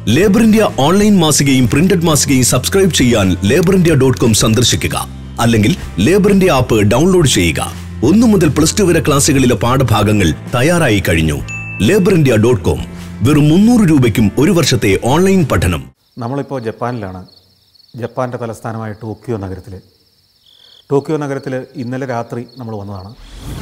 labour India online മാസികയും printed മാസികയും subscribe ചെയ്യാൻ ലേബർ ഇന്ത്യ ഡോട്ട് കോം സന്ദർശിക്കുക അല്ലെങ്കിൽ ലേബർ ഇന്ത്യ ആപ്പ് ഡൗൺലോഡ് ചെയ്യുക ഒന്നു മുതൽ പ്ലസ് ടു വരെ ക്ലാസ്സുകളിലെ പാഠഭാഗങ്ങൾ തയ്യാറായി കഴിഞ്ഞു ലേബർ ഇന്ത്യ ഡോട്ട് കോം വെറും മുന്നൂറ് രൂപയ്ക്കും ഒരു വർഷത്തെ ഓൺലൈൻ പഠനം നമ്മളിപ്പോൾ ജപ്പാനിലാണ് ജപ്പാൻ്റെ തലസ്ഥാനമായ ടോക്കിയോ നഗരത്തിൽ ടോക്കിയോ നഗരത്തിൽ ഇന്നലെ രാത്രി നമ്മൾ വന്നതാണ്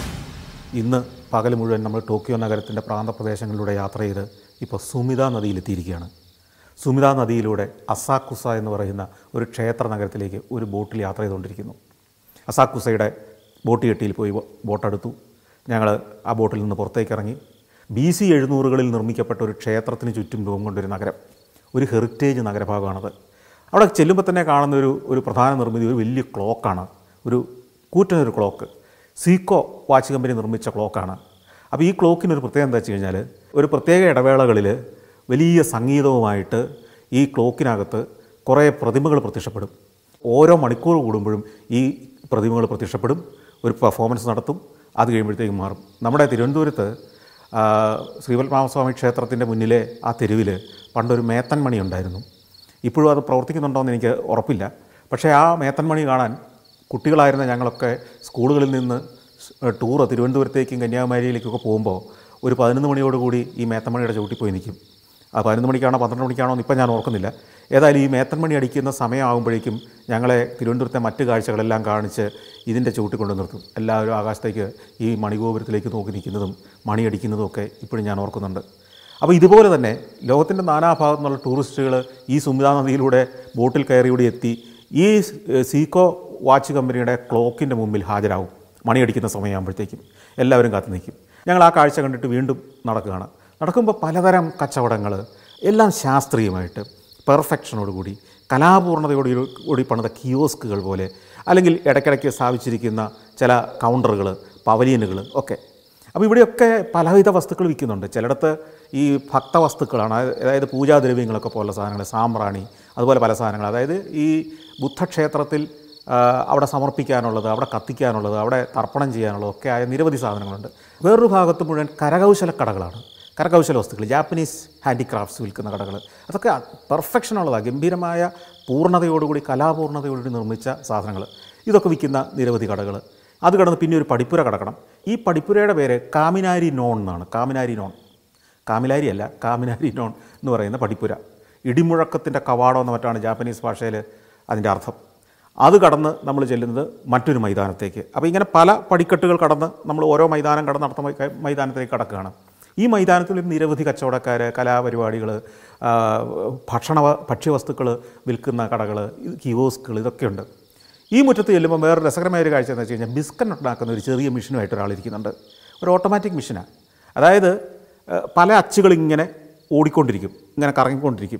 ഇന്ന് പകൽ മുഴുവൻ നമ്മൾ ടോക്കിയോ നഗരത്തിൻ്റെ പ്രാന്തപ്രദേശങ്ങളിലൂടെ യാത്ര ചെയ്ത് ഇപ്പോൾ സുമിത നദിയിലെത്തിയിരിക്കുകയാണ് സുമിത നദിയിലൂടെ അസാക്കുസ എന്ന് പറയുന്ന ഒരു ക്ഷേത്ര നഗരത്തിലേക്ക് ഒരു ബോട്ടിൽ യാത്ര ചെയ്തുകൊണ്ടിരിക്കുന്നു അസാക്കുസയുടെ ബോട്ട് കെട്ടിയിൽ പോയി ബോ- ബോട്ടെടുത്തു ഞങ്ങൾ ആ ബോട്ടിൽ നിന്ന് പുറത്തേക്ക് ഇറങ്ങി ബി സി എഴുന്നൂറുകളിൽ നിർമ്മിക്കപ്പെട്ട ഒരു ക്ഷേത്രത്തിന് ചുറ്റും രൂപം കൊണ്ടൊരു നഗരം ഒരു ഹെറിറ്റേജ് നഗരഭാഗമാണത് അവിടെ ചെല്ലുമ്പോൾ തന്നെ കാണുന്ന ഒരു ഒരു പ്രധാന നിർമ്മിതി ഒരു വലിയ ക്ലോക്കാണ് ഒരു കൂറ്റനൊരു ക്ലോക്ക് സീക്കോ വാച്ച് കമ്പനി നിർമ്മിച്ച ക്ലോക്കാണ് അപ്പോൾ ഈ ക്ലോക്കിനൊരു പ്രത്യേകത എന്താ വെച്ച് കഴിഞ്ഞാൽ ഒരു പ്രത്യേക ഇടവേളകളിൽ വലിയ സംഗീതവുമായിട്ട് ഈ ക്ലോക്കിനകത്ത് കുറേ പ്രതിമകൾ പ്രത്യക്ഷപ്പെടും ഓരോ മണിക്കൂർ കൂടുമ്പോഴും ഈ പ്രതിമകൾ പ്രത്യക്ഷപ്പെടും ഒരു പെർഫോമൻസ് നടത്തും അത് കഴിയുമ്പോഴത്തേക്കും മാറും നമ്മുടെ തിരുവനന്തപുരത്ത് ആ, ശ്രീപത്മനാഭസ്വാമി ക്ഷേത്രത്തിൻ്റെ മുന്നിലെ ആ തെരുവിൽ പണ്ടൊരു മേത്തൻ മണി ഉണ്ടായിരുന്നു ഇപ്പോഴും അത് പ്രവർത്തിക്കുന്നുണ്ടോയെന്ന് എനിക്ക് ഉറപ്പില്ല പക്ഷേ ആ മേത്തൻ മണി കാണാൻ കുട്ടികളായിരുന്ന ഞങ്ങളൊക്കെ സ്കൂളുകളിൽ നിന്ന് ടൂറ് തിരുവനന്തപുരത്തേക്കും കന്യാകുമാരിയിലേക്കൊക്കെ പോകുമ്പോൾ ഒരു പതിനൊന്ന് മണിയോടുകൂടി ഈ മേത്തൻമണിയുടെ ചവിട്ടിൽ പോയി നിൽക്കും ആ പതിനൊന്ന് മണിക്കാണോ പന്ത്രണ്ട് മണിക്കാണോ എന്ന് ഇപ്പം ഞാൻ ഓർക്കുന്നില്ല ഏതായാലും ഈ മേത്തൻമണി അടിക്കുന്ന സമയമാകുമ്പോഴേക്കും ഞങ്ങളെ തിരുവനന്തപുരത്തെ മറ്റ് കാഴ്ചകളെല്ലാം കാണിച്ച് ഇതിൻ്റെ ചവിട്ടി കൊണ്ട് നിർത്തും എല്ലാവരും ആകാശത്തേക്ക് ഈ മണിഗോപുരത്തിലേക്ക് നോക്കി നിൽക്കുന്നതും മണിയടിക്കുന്നതും ഒക്കെ ഇപ്പോഴും ഞാൻ ഓർക്കുന്നുണ്ട് അപ്പോൾ ഇതുപോലെ തന്നെ ലോകത്തിൻ്റെ നാനാഭാഗത്തു നിന്നുള്ള ടൂറിസ്റ്റുകൾ ഈ സുമിത നദിയിലൂടെ ബോട്ടിൽ കയറി ഇവിടെ എത്തി ഈ ഏഹ്, സീക്കോ വാച്ച് കമ്പനിയുടെ ക്ലോക്കിൻ്റെ മുമ്പിൽ ഹാജരാകും മണിയടിക്കുന്ന സമയമാകുമ്പോഴത്തേക്കും എല്ലാവരും കാത്തു നിൽക്കും ഞങ്ങൾ ആ കാഴ്ച കണ്ടിട്ട് വീണ്ടും നടക്കുകയാണ് നടക്കുമ്പോൾ പലതരം കച്ചവടങ്ങൾ എല്ലാം ശാസ്ത്രീയമായിട്ട് പെർഫെക്ഷനോടുകൂടി കലാപൂർണതയോട് കൂടി പണിത കിയോസ്കുകൾ പോലെ അല്ലെങ്കിൽ ഇടയ്ക്കിടയ്ക്ക് സ്ഥാപിച്ചിരിക്കുന്ന ചില കൗണ്ടറുകൾ പവലിയനുകൾ ഒക്കെ അപ്പോൾ ഇവിടെയൊക്കെ പലവിധ വസ്തുക്കൾ വിൽക്കുന്നുണ്ട് ചിലയിടത്ത് ഈ ഭക്തവസ്തുക്കളാണ് അതായത് പൂജാദ്രവ്യങ്ങളൊക്കെ പോലുള്ള സാധനങ്ങൾ സാമ്പ്രാണി അതുപോലെ പല സാധനങ്ങൾ അതായത് ഈ ബുദ്ധക്ഷേത്രത്തിൽ ആ, അവിടെ സമർപ്പിക്കാനുള്ളത് അവിടെ കത്തിക്കാനുള്ളത് അവിടെ തർപ്പണം ചെയ്യാനുള്ളത് ഒക്കെ ആയ നിരവധി സാധനങ്ങളുണ്ട് വേറൊരു ഭാഗത്ത് മുഴുവൻ കരകൗശല കടകളാണ് കരകൗശല വസ്തുക്കൾ ജാപ്പനീസ് ഹാൻഡിക്രാഫ്റ്റ്സ് വിൽക്കുന്ന കടകൾ അതൊക്കെ പെർഫെക്ഷൻ ഉള്ളതാണ് ഗംഭീരമായ പൂർണ്ണതയോടുകൂടി കലാപൂർണ്ണതയോടുകൂടി നിർമ്മിച്ച സാധനങ്ങൾ ഇതൊക്കെ വിൽക്കുന്ന നിരവധി കടകൾ അത് കടന്ന് പിന്നെ ഒരു പടിപ്പുര കടക്കണം ഈ പടിപ്പുരയുടെ പേര് കാമിനാരി നോൺ എന്നാണ് കാമിനാരി നോൺ കാമിലാരി അല്ല കാമിനാരി നോൺ എന്ന് പറയുന്ന പടിപ്പുര ഇടിമുഴക്കത്തിൻ്റെ കവാടം എന്ന മറ്റാണ് ജാപ്പനീസ് ഭാഷയിൽ അതിൻ്റെ അർത്ഥം അത് കടന്ന് നമ്മൾ ചെല്ലുന്നത് മറ്റൊരു മൈതാനത്തേക്ക് അപ്പോൾ ഇങ്ങനെ പല പടിക്കെട്ടുകൾ കടന്ന് നമ്മൾ ഓരോ മൈതാനം കടന്ന് അടുത്ത മൈ- മൈതാനത്തേക്ക് കടക്കുകയാണ് ഈ മൈതാനത്തിൽ നിരവധി കച്ചവടക്കാർ കലാപരിപാടികൾ ആ, ഭക്ഷണ ഭക്ഷ്യവസ്തുക്കൾ വിൽക്കുന്ന കടകൾ കിയോസ്കുകൾ ഇതൊക്കെയുണ്ട് ഈ മുറ്റത്ത് ചെല്ലുമ്പോൾ വേറെ രസകരമായ ഒരു കാഴ്ച എന്ന് വെച്ച് കഴിഞ്ഞാൽ ബിസ്ക്കറ്റ് ഉണ്ടാക്കുന്ന ഒരു ചെറിയ മെഷീനുമായിട്ട് ഒരാളിരിക്കുന്നുണ്ട് ഒരു ഓട്ടോമാറ്റിക് മെഷീനാണ് അതായത് ഏഹ്, പല അച്ചുകൾ ഇങ്ങനെ ഓടിക്കൊണ്ടിരിക്കും ഇങ്ങനെ കറങ്ങിക്കൊണ്ടിരിക്കും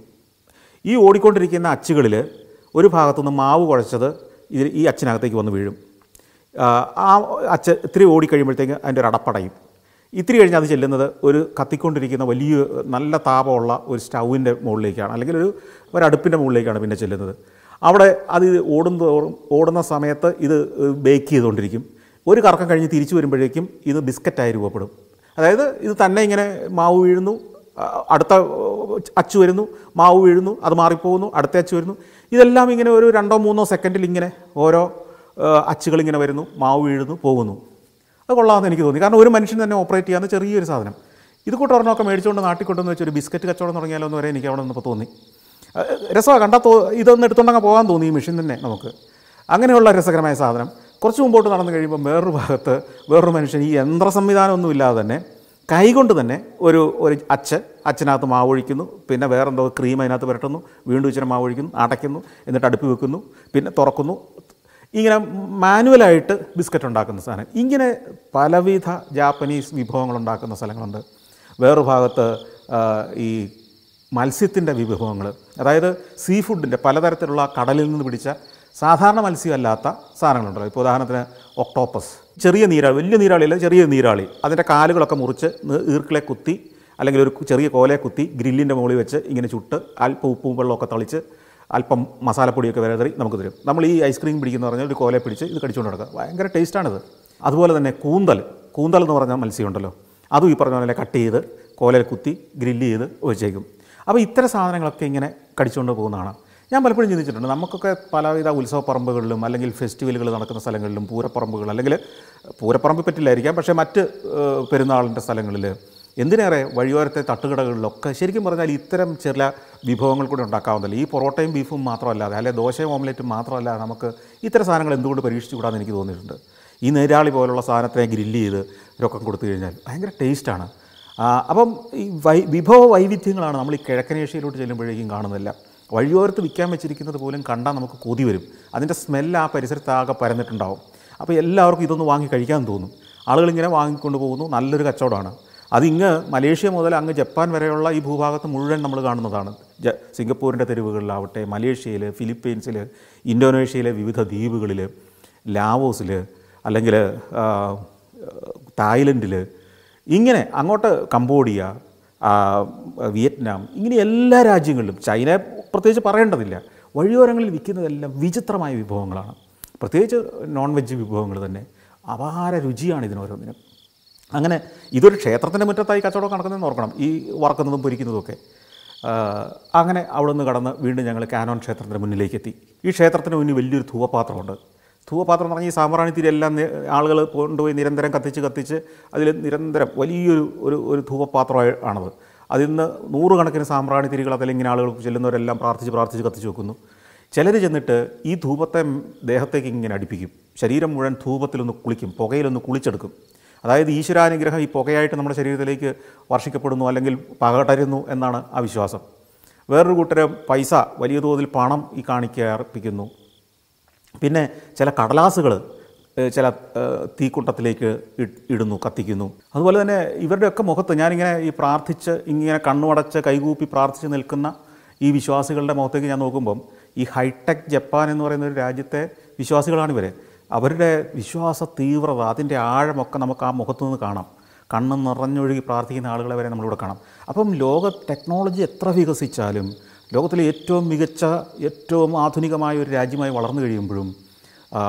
ഈ ഓടിക്കൊണ്ടിരിക്കുന്ന അച്ചുകളിൽ ഒരു ഭാഗത്തുനിന്ന് മാവ് കുഴച്ചത് ഇതിൽ ഈ അച്ചിനകത്തേക്ക് വന്ന് വീഴും ആ, ആ അച്ച് ഇത്തിരി ഓടിക്കഴിയുമ്പോഴത്തേക്ക് അതിൻ്റെ ഒരു അടപ്പടയും ഇത്തിരി കഴിഞ്ഞ് അത് ചെല്ലുന്നത് ഒരു കത്തിക്കൊണ്ടിരിക്കുന്ന വലിയ നല്ല താപമുള്ള ഒരു സ്റ്റൗവിൻ്റെ മുകളിലേക്കാണ് അല്ലെങ്കിൽ ഒരു ഒരു അടുപ്പിൻ്റെ മുകളിലേക്കാണ് പിന്നെ ചെല്ലുന്നത് അവിടെ അത് ഓടുന്ന തോറും ഓടുന്ന സമയത്ത് ഇത് ബേക്ക് ചെയ്തുകൊണ്ടിരിക്കും ഒരു കറക്കം കഴിഞ്ഞ് തിരിച്ചു വരുമ്പോഴേക്കും ഇത് ബിസ്ക്കറ്റായി രൂപപ്പെടും അതായത് ഇത് തന്നെ ഇങ്ങനെ മാവ് വീഴുന്നു ആ, അടുത്ത അച്ചു വരുന്നു മാവ് വീഴുന്നു അത് മാറിപ്പോകുന്നു അടുത്ത അച്ചു വരുന്നു ഇതെല്ലാം ഇങ്ങനെ ഒരു രണ്ടോ മൂന്നോ സെക്കൻഡിൽ ഇങ്ങനെ ഓരോ അച്ചുകൾ ഇങ്ങനെ വരുന്നു മാവ് വീഴുന്നു പോകുന്നു അത് കൊള്ളാമെന്ന് എനിക്ക് തോന്നി കാരണം ഒരു മനുഷ്യൻ തന്നെ ഓപ്പറേറ്റ് ചെയ്യാവുന്ന ചെറിയൊരു സാധനം ഇത് കൂട്ടൊരെണ്ണമൊക്കെ മേടിച്ചുകൊണ്ട് നാട്ടിൽ കൊണ്ടുവന്ന് വെച്ചൊരു ബിസ്ക്കറ്റ് കച്ചവടം തുടങ്ങിയാലോ എന്ന് വരെ എനിക്ക് അവിടെ നിന്നപ്പോൾ തോന്നി രസമാണ് കണ്ടാൽ തോ ഇതൊന്ന് എടുത്തുകൊണ്ടങ്ങ് പോകാൻ തോന്നി ഈ മെഷീൻ തന്നെ നമുക്ക് അങ്ങനെയുള്ള രസകരമായ സാധനം കുറച്ച് മുമ്പോട്ട് നടന്നു കഴിയുമ്പോൾ വേറൊരു ഭാഗത്ത് വേറൊരു മനുഷ്യൻ ഈ യന്ത്ര സംവിധാനമൊന്നും ഇല്ലാതെ തന്നെ കൈകൊണ്ട് തന്നെ ഒരു ഒരു അച്ച് അച്ഛനകത്ത് മാവ് ഒഴിക്കുന്നു പിന്നെ വേറെന്തോ ക്രീം അതിനകത്ത് പുരട്ടുന്നു വീണ്ടും ഇച്ചിരി മാവ് ഒഴിക്കുന്നു അടയ്ക്കുന്നു എന്നിട്ട് അടുപ്പ് വെക്കുന്നു പിന്നെ തുറക്കുന്നു ഇങ്ങനെ മാനുവലായിട്ട് ബിസ്ക്കറ്റ് ഉണ്ടാക്കുന്ന സാധനം ഇങ്ങനെ പലവിധ ജാപ്പനീസ് വിഭവങ്ങൾ ഉണ്ടാക്കുന്ന സ്ഥലങ്ങളുണ്ട് വേറൊരു ഭാഗത്ത് ആ, ഈ മത്സ്യത്തിൻ്റെ വിഭവങ്ങൾ അതായത് സീ ഫുഡിൻ്റെ പലതരത്തിലുള്ള കടലിൽ നിന്ന് പിടിച്ച സാധാരണ മത്സ്യമല്ലാത്ത സാധനങ്ങളുണ്ടല്ലോ ഇപ്പോൾ ഉദാഹരണത്തിന് ഒക്ടോപ്പസ് ചെറിയ നീരാളി വലിയ നീരാളിയല്ല ചെറിയ നീരാളി അതിൻ്റെ കാലുകളൊക്കെ മുറിച്ച് നി- ഈർക്കിളെ കുത്തി അല്ലെങ്കിൽ ഒരു ചെറിയ കോലയെ കുത്തി ഗ്രില്ലിൻ്റെ മുകളിൽ വെച്ച് ഇങ്ങനെ ചുട്ട് അല്പം ഉപ്പും വെള്ളമൊക്കെ തളിച്ച് അല്പം മസാലപ്പൊടിയൊക്കെ വിരതറി നമുക്ക് തരും നമ്മൾ ഈ ഐസ്ക്രീം പിടിക്കുന്ന പറഞ്ഞാൽ ഒരു കോലയെ പിടിച്ച് ഇത് കടിച്ചുകൊണ്ട് നടക്കുക ഭയങ്കര ടേസ്റ്റാണിത് അതുപോലെ തന്നെ കൂന്തൽ കൂന്തൽ എന്ന് പറഞ്ഞ മത്സ്യമുണ്ടല്ലോ അതും ഈ പറഞ്ഞ പോലെ കട്ട് ചെയ്ത് കോലയിൽ കുത്തി ഗ്രില്ല് ചെയ്ത് വെച്ചേക്കും അപ്പോൾ ഇത്തരം സാധനങ്ങളൊക്കെ ഇങ്ങനെ കടിച്ചുകൊണ്ട് പോകുന്നതാണ് ഞാൻ പലപ്പോഴും ചിന്തിച്ചിട്ടുണ്ട് നമുക്കൊക്കെ പലവിധ ഉത്സവപ്പറമ്പുകളിലും അല്ലെങ്കിൽ ഫെസ്റ്റിവലുകൾ നടക്കുന്ന സ്ഥലങ്ങളിലും പൂരപ്പറമ്പുകൾ അല്ലെങ്കിൽ പൂരപ്പറമ്പ് പറ്റില്ലായിരിക്കാം പക്ഷേ മറ്റ് ഏഹ്, പെരുന്നാളിൻ്റെ സ്ഥലങ്ങളിൽ എന്തിനേറെ വഴിയോരത്തെ തട്ടുകടകളിലൊക്കെ ശരിക്കും പറഞ്ഞാൽ ഇത്തരം ചില വിഭവങ്ങൾ കൂടി ഉണ്ടാക്കാവുന്നില്ല ഈ പൊറോട്ടയും ബീഫും മാത്രമല്ലാതെ അല്ലെ ദോശയും ഓംലെറ്റും മാത്രമല്ല നമുക്ക് ഇത്തരം സാധനങ്ങൾ എന്തുകൊണ്ട് പരീക്ഷിച്ചുകൂടാന്ന് എനിക്ക് തോന്നിയിട്ടുണ്ട് ഈ നേരാളി പോലുള്ള സാധനത്തിനെ ഗ്രില്ല് ചെയ്ത് രൊക്കം കൊടുത്തു കഴിഞ്ഞാൽ ഭയങ്കര ടേസ്റ്റാണ് അപ്പം ഈ വൈ വിഭവ വൈവിധ്യങ്ങളാണ് നമ്മൾ ഈ കിഴക്കനേഷ്യയിലോട്ട് ചെല്ലുമ്പോഴേക്കും കാണുന്നില്ല വഴിയോരത്ത് വിൽക്കാൻ വെച്ചിരിക്കുന്നത് പോലും കണ്ടാൽ നമുക്ക് കൊതി വരും അതിൻ്റെ സ്മെല്ല് ആ പരിസരത്ത് ആകെ പരന്നിട്ടുണ്ടാവും അപ്പോൾ എല്ലാവർക്കും ഇതൊന്ന് വാങ്ങി കഴിക്കാൻ തോന്നും ആളുകളിങ്ങനെ വാങ്ങിക്കൊണ്ട് പോകുന്നു നല്ലൊരു കച്ചവടമാണ് അതിങ്ങ് മലേഷ്യ മുതൽ അങ്ങ് ജപ്പാൻ വരെയുള്ള ഈ ഭൂഭാഗത്ത് മുഴുവൻ നമ്മൾ കാണുന്നതാണ് ജ സിംഗപ്പൂരിൻ്റെ തെരുവുകളിലാവട്ടെ മലേഷ്യയിൽ ഫിലിപ്പീൻസിൽ ഇന്തോനേഷ്യയിലെ വിവിധ ദ്വീപുകളിൽ ലാവോസിൽ അല്ലെങ്കിൽ തായ്ലൻഡിൽ ഇങ്ങനെ അങ്ങോട്ട് കംബോഡിയ ആ, വിയറ്റ്നാം ഇങ്ങനെ എല്ലാ രാജ്യങ്ങളിലും ചൈന പ്രത്യേകിച്ച് പറയേണ്ടതില്ല വഴിയോരങ്ങളിൽ വിൽക്കുന്നതെല്ലാം വിചിത്രമായ വിഭവങ്ങളാണ് പ്രത്യേകിച്ച് നോൺ വെജ് വിഭവങ്ങൾ തന്നെ അപാര രുചിയാണ് ഇതിനോരോന്നിനും അങ്ങനെ ഇതൊരു ക്ഷേത്രത്തിൻ്റെ മുറ്റത്തായി കച്ചവടം നടക്കുന്നതെന്ന് ഓർക്കണം ഈ വറക്കുന്നതും പൊരിക്കുന്നതും ഒക്കെ ആ, അങ്ങനെ അവിടെ നിന്ന് കടന്ന് വീണ്ടും ഞങ്ങൾ കാനോൻ ക്ഷേത്രത്തിൻ്റെ മുന്നിലേക്ക് എത്തി ഈ ക്ഷേത്രത്തിന് മുന്നിൽ വലിയൊരു ധൂവപാത്രമുണ്ട് ധൂവപാത്രം എന്ന് പറഞ്ഞാൽ ഈ സാമ്പ്രാണി തിരി എല്ലാം നി- ആളുകൾ കൊണ്ടുപോയി നിരന്തരം കത്തിച്ച് കത്തിച്ച് അതിൽ നിരന്തരം വലിയൊരു ഒരു ഒരു ധൂവപാത്രമായി ആണത് അതിൽ നിന്ന് നൂറുകണക്കിന് സാമ്പ്രാണി തിരികൾ അതിലിങ്ങനെ ആളുകൾ ചെല്ലുന്നവരെല്ലാം പ്രാർത്ഥിച്ച് പ്രാർത്ഥിച്ച് കത്തിച്ച് വെക്കുന്നു ചിലർ ചെന്നിട്ട് ഈ ധൂപത്തെ ദേഹത്തേക്ക് ഇങ്ങനെ അടുപ്പിക്കും ശരീരം മുഴുവൻ ധൂപത്തിലൊന്ന് കുളിക്കും പുകയിലൊന്ന് കുളിച്ചെടുക്കും അതായത് ഈശ്വരാനുഗ്രഹം ഈ പുകയായിട്ട് നമ്മുടെ ശരീരത്തിലേക്ക് വർഷിക്കപ്പെടുന്നു അല്ലെങ്കിൽ പകടരുന്നു എന്നാണ് ആ വിശ്വാസം വേറൊരു കൂട്ടരം പൈസ വലിയ തോതിൽ പണം ഈ കാണിക്ക അർപ്പിക്കുന്നു പിന്നെ ചില കടലാസുകൾ ചില ഏഹ്, തീക്കുട്ടത്തിലേക്ക് ഇ- ഇടുന്നു കത്തിക്കുന്നു അതുപോലെ തന്നെ ഇവരുടെയൊക്കെ മുഖത്ത് ഞാനിങ്ങനെ ഈ പ്രാർത്ഥിച്ച് ഇങ്ങനെ കണ്ണുമടച്ച് കൈകൂപ്പി പ്രാർത്ഥിച്ച് നിൽക്കുന്ന ഈ വിശ്വാസികളുടെ മുഖത്തേക്ക് ഞാൻ നോക്കുമ്പം ഈ ഹൈടെക് ജപ്പാൻ എന്ന് പറയുന്ന ഒരു രാജ്യത്തെ വിശ്വാസികളാണ് ഇവർ അവരുടെ വിശ്വാസ തീവ്രത അതിൻ്റെ ആഴമൊക്കെ നമുക്ക് ആ മുഖത്തു നിന്ന് കാണാം കണ്ണ് നിറഞ്ഞൊഴുകി പ്രാർത്ഥിക്കുന്ന ആളുകളെ വരെ നമ്മളിവിടെ കാണാം അപ്പം ലോക ടെക്നോളജി എത്ര വികസിച്ചാലും ലോകത്തിലെ ഏറ്റവും മികച്ച ഏറ്റവും ആധുനികമായ ഒരു രാജ്യമായി വളർന്നു കഴിയുമ്പോഴും ആ,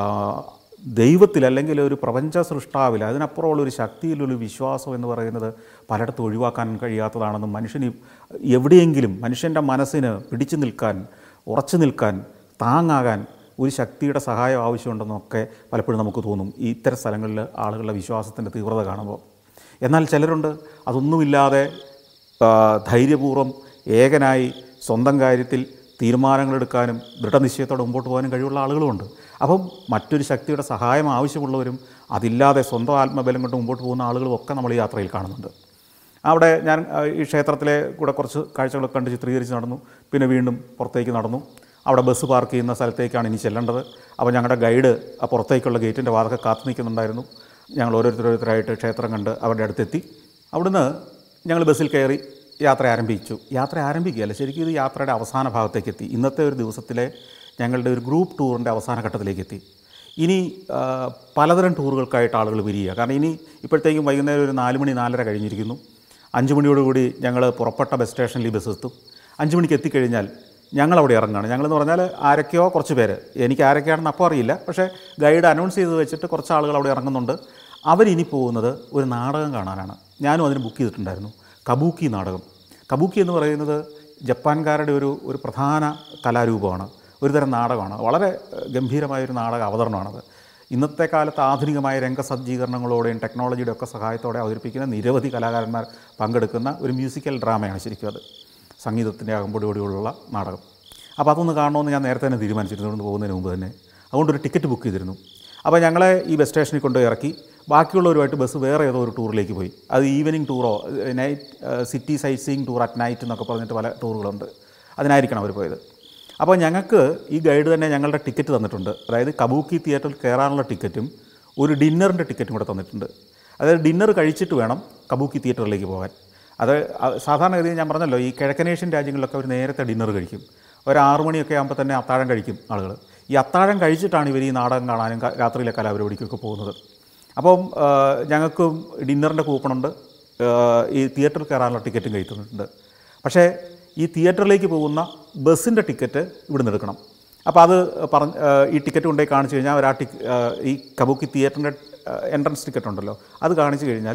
ദൈവത്തിൽ അല്ലെങ്കിൽ ഒരു പ്രപഞ്ച സൃഷ്ടാവിൽ അതിനപ്പുറമുള്ള ഒരു ശക്തിയിലൊരു വിശ്വാസം എന്ന് പറയുന്നത് പലയിടത്തും ഒഴിവാക്കാൻ കഴിയാത്തതാണെന്നും മനുഷ്യന് എവിടെയെങ്കിലും മനുഷ്യൻ്റെ മനസ്സിന് പിടിച്ചു നിൽക്കാൻ ഉറച്ചു നിൽക്കാൻ താങ്ങാകാൻ ഒരു ശക്തിയുടെ സഹായം ആവശ്യമുണ്ടെന്നൊക്കെ പലപ്പോഴും നമുക്ക് തോന്നും ഈ ഇത്തരം സ്ഥലങ്ങളിൽ ആളുകളുടെ വിശ്വാസത്തിൻ്റെ തീവ്രത കാണുമ്പോൾ എന്നാൽ ചിലരുണ്ട് അതൊന്നുമില്ലാതെ ആ, ധൈര്യപൂർവ്വം ഏകനായി സ്വന്തം കാര്യത്തിൽ തീരുമാനങ്ങളെടുക്കാനും ദൃഢനിശ്ചയത്തോടെ മുമ്പോട്ട് പോകാനും കഴിവുള്ള ആളുകളുമുണ്ട് അപ്പം മറ്റൊരു ശക്തിയുടെ സഹായം ആവശ്യമുള്ളവരും അതില്ലാതെ സ്വന്തം ആത്മബലം കൊണ്ട് മുമ്പോട്ട് പോകുന്ന ആളുകളും ഒക്കെ നമ്മൾ ഈ യാത്രയിൽ കാണുന്നുണ്ട് അവിടെ ഞാൻ ആ, ഈ ക്ഷേത്രത്തിലെ കൂടെ കുറച്ച് കാഴ്ചകളൊക്കെ കണ്ട് ചിത്രീകരിച്ച് നടന്നു പിന്നെ വീണ്ടും പുറത്തേക്ക് നടന്നു അവിടെ ബസ് പാർക്ക് ചെയ്യുന്ന സ്ഥലത്തേക്കാണ് ഇനി ചെല്ലേണ്ടത് അപ്പോൾ ഞങ്ങളുടെ ഗൈഡ് ആ പുറത്തേക്കുള്ള ഗേറ്റിൻ്റെ വാതൊക്കെ കാത്തു നിൽക്കുന്നുണ്ടായിരുന്നു ഞങ്ങൾ ഓരോരുത്തരോരുത്തരായിട്ട് ക്ഷേത്രം കണ്ട് അവരുടെ അടുത്തെത്തി അവിടുന്ന് ഞങ്ങൾ ബസ്സിൽ കയറി യാത്ര ആരംഭിച്ചു യാത്ര ആരംഭിക്കുകയല്ല ശരിക്കും ഇത് യാത്രയുടെ അവസാന ഭാഗത്തേക്ക് എത്തി ഇന്നത്തെ ഒരു ദിവസത്തിലെ ഞങ്ങളുടെ ഒരു ഗ്രൂപ്പ് ടൂറിൻ്റെ അവസാന ഘട്ടത്തിലേക്ക് എത്തി ഇനി ആ, പലതരം ടൂറുകൾക്കായിട്ട് ആളുകൾ പിരിയുക കാരണം ഇനി ഇപ്പോഴത്തേക്കും വൈകുന്നേരം ഒരു നാല് മണി നാലര കഴിഞ്ഞിരിക്കുന്നു അഞ്ച് മണിയോടുകൂടി ഞങ്ങൾ പുറപ്പെട്ട ബസ് സ്റ്റേഷനിൽ ഈ ബസ് എത്തും അഞ്ച് മണിക്ക് എത്തിക്കഴിഞ്ഞാൽ ഞങ്ങളവിടെ ഇറങ്ങുകയാണ് ഞങ്ങളെന്ന് പറഞ്ഞാൽ ആരൊക്കെയോ കുറച്ച് പേര് എനിക്ക് ആരൊക്കെയാണെന്ന് അപ്പോൾ അറിയില്ല പക്ഷേ ഗൈഡ് അനൗൺസ് ചെയ്ത് വെച്ചിട്ട് കുറച്ച് ആളുകൾ അവിടെ ഇറങ്ങുന്നുണ്ട് അവരിനി പോകുന്നത് ഒരു നാടകം കാണാനാണ് ഞാനും അതിന് ബുക്ക് ചെയ്തിട്ടുണ്ടായിരുന്നു കബൂക്കി നാടകം കബൂക്കി എന്ന് പറയുന്നത് ജപ്പാൻകാരുടെ ഒരു ഒരു പ്രധാന കലാരൂപമാണ് ഒരു തരം നാടകമാണ് വളരെ ഏഹ്, ഗംഭീരമായൊരു നാടക അവതരണമാണത് ഇന്നത്തെ കാലത്ത് ആധുനികമായ രംഗസജ്ജീകരണങ്ങളോടെയും ടെക്നോളജിയുടെ ഒക്കെ സഹായത്തോടെ അവതരിപ്പിക്കുന്ന നിരവധി കലാകാരന്മാർ പങ്കെടുക്കുന്ന ഒരു മ്യൂസിക്കൽ ഡ്രാമയാണ് ശരിക്കും അത് സംഗീതത്തിൻ്റെ അകമ്പടിയോടെയുള്ള നാടകം അപ്പോൾ അതൊന്ന് കാണണമെന്ന് ഞാൻ നേരത്തെ തന്നെ തീരുമാനിച്ചിരുന്നു അതുകൊണ്ട് പോകുന്നതിന് മുമ്പ് തന്നെ അതുകൊണ്ട് ഒരു ടിക്കറ്റ് ബുക്ക് ചെയ്തിരുന്നു അപ്പോൾ ഞങ്ങളെ ഈ ബസ് സ്റ്റേഷനിൽ കൊണ്ട് ഇറക്കി ബാക്കിയുള്ളവരുമായിട്ട് ബസ് വേറെ ഏതോ ഒരു ടൂറിലേക്ക് പോയി അത് ഈവനിങ് ടൂറോ night city sight seeing tour at night എന്നൊക്കെ പറഞ്ഞിട്ട് പല ടൂറുകളുണ്ട് അതിനായിരിക്കണം അവർ പോയത് അപ്പോൾ ഞങ്ങൾക്ക് ഈ ഗൈഡ് തന്നെ ഞങ്ങളുടെ ടിക്കറ്റ് തന്നിട്ടുണ്ട് അതായത് കബൂക്കി തിയേറ്ററിൽ കയറാനുള്ള ടിക്കറ്റും ഒരു ഡിന്നറിൻ്റെ ടിക്കറ്റും കൂടെ തന്നിട്ടുണ്ട് അതായത് ഡിന്നർ കഴിച്ചിട്ട് വേണം കബൂക്കി തിയേറ്ററിലേക്ക് പോകാൻ അത് അ- സാധാരണഗതിയിൽ ഞാൻ പറഞ്ഞല്ലോ ഈ കിഴക്കനേഷ്യൻ രാജ്യങ്ങളിലൊക്കെ അവർ നേരത്തെ ഡിന്നർ കഴിക്കും ഒരു ആറു മണിയൊക്കെ ആകുമ്പോൾ തന്നെ അത്താഴം കഴിക്കും ആളുകൾ ഈ അത്താഴം കഴിച്ചിട്ടാണ് ഇവർ ഈ നാടകം കാണാനും ക- രാത്രിയിലെ കലാപരിപാടിക്കൊക്കെ പോകുന്നത് അപ്പം ആ, ഞങ്ങൾക്ക് ഡിന്നറിൻ്റെ കൂപ്പണുണ്ട് ആ, ഈ തിയേറ്ററിൽ കയറാനുള്ള ടിക്കറ്റും കയ്യിൽ തന്നിട്ടുണ്ട് പക്ഷേ ഈ തിയേറ്ററിലേക്ക് പോകുന്ന ബസ്സിൻ്റെ ടിക്കറ്റ് ഇവിടുന്ന് എടുക്കണം അപ്പോൾ അത് പറഞ്ഞ് ആ, ഈ ടിക്കറ്റ് കൊണ്ടുപോയി കാണിച്ചു കഴിഞ്ഞാൽ അവർ ആ ടിക്ക് ആ, ഈ കബൂക്കി തിയേറ്ററിൻ്റെ എൻട്രൻസ് ടിക്കറ്റ് ഉണ്ടല്ലോ അത് കാണിച്ചു കഴിഞ്ഞാൽ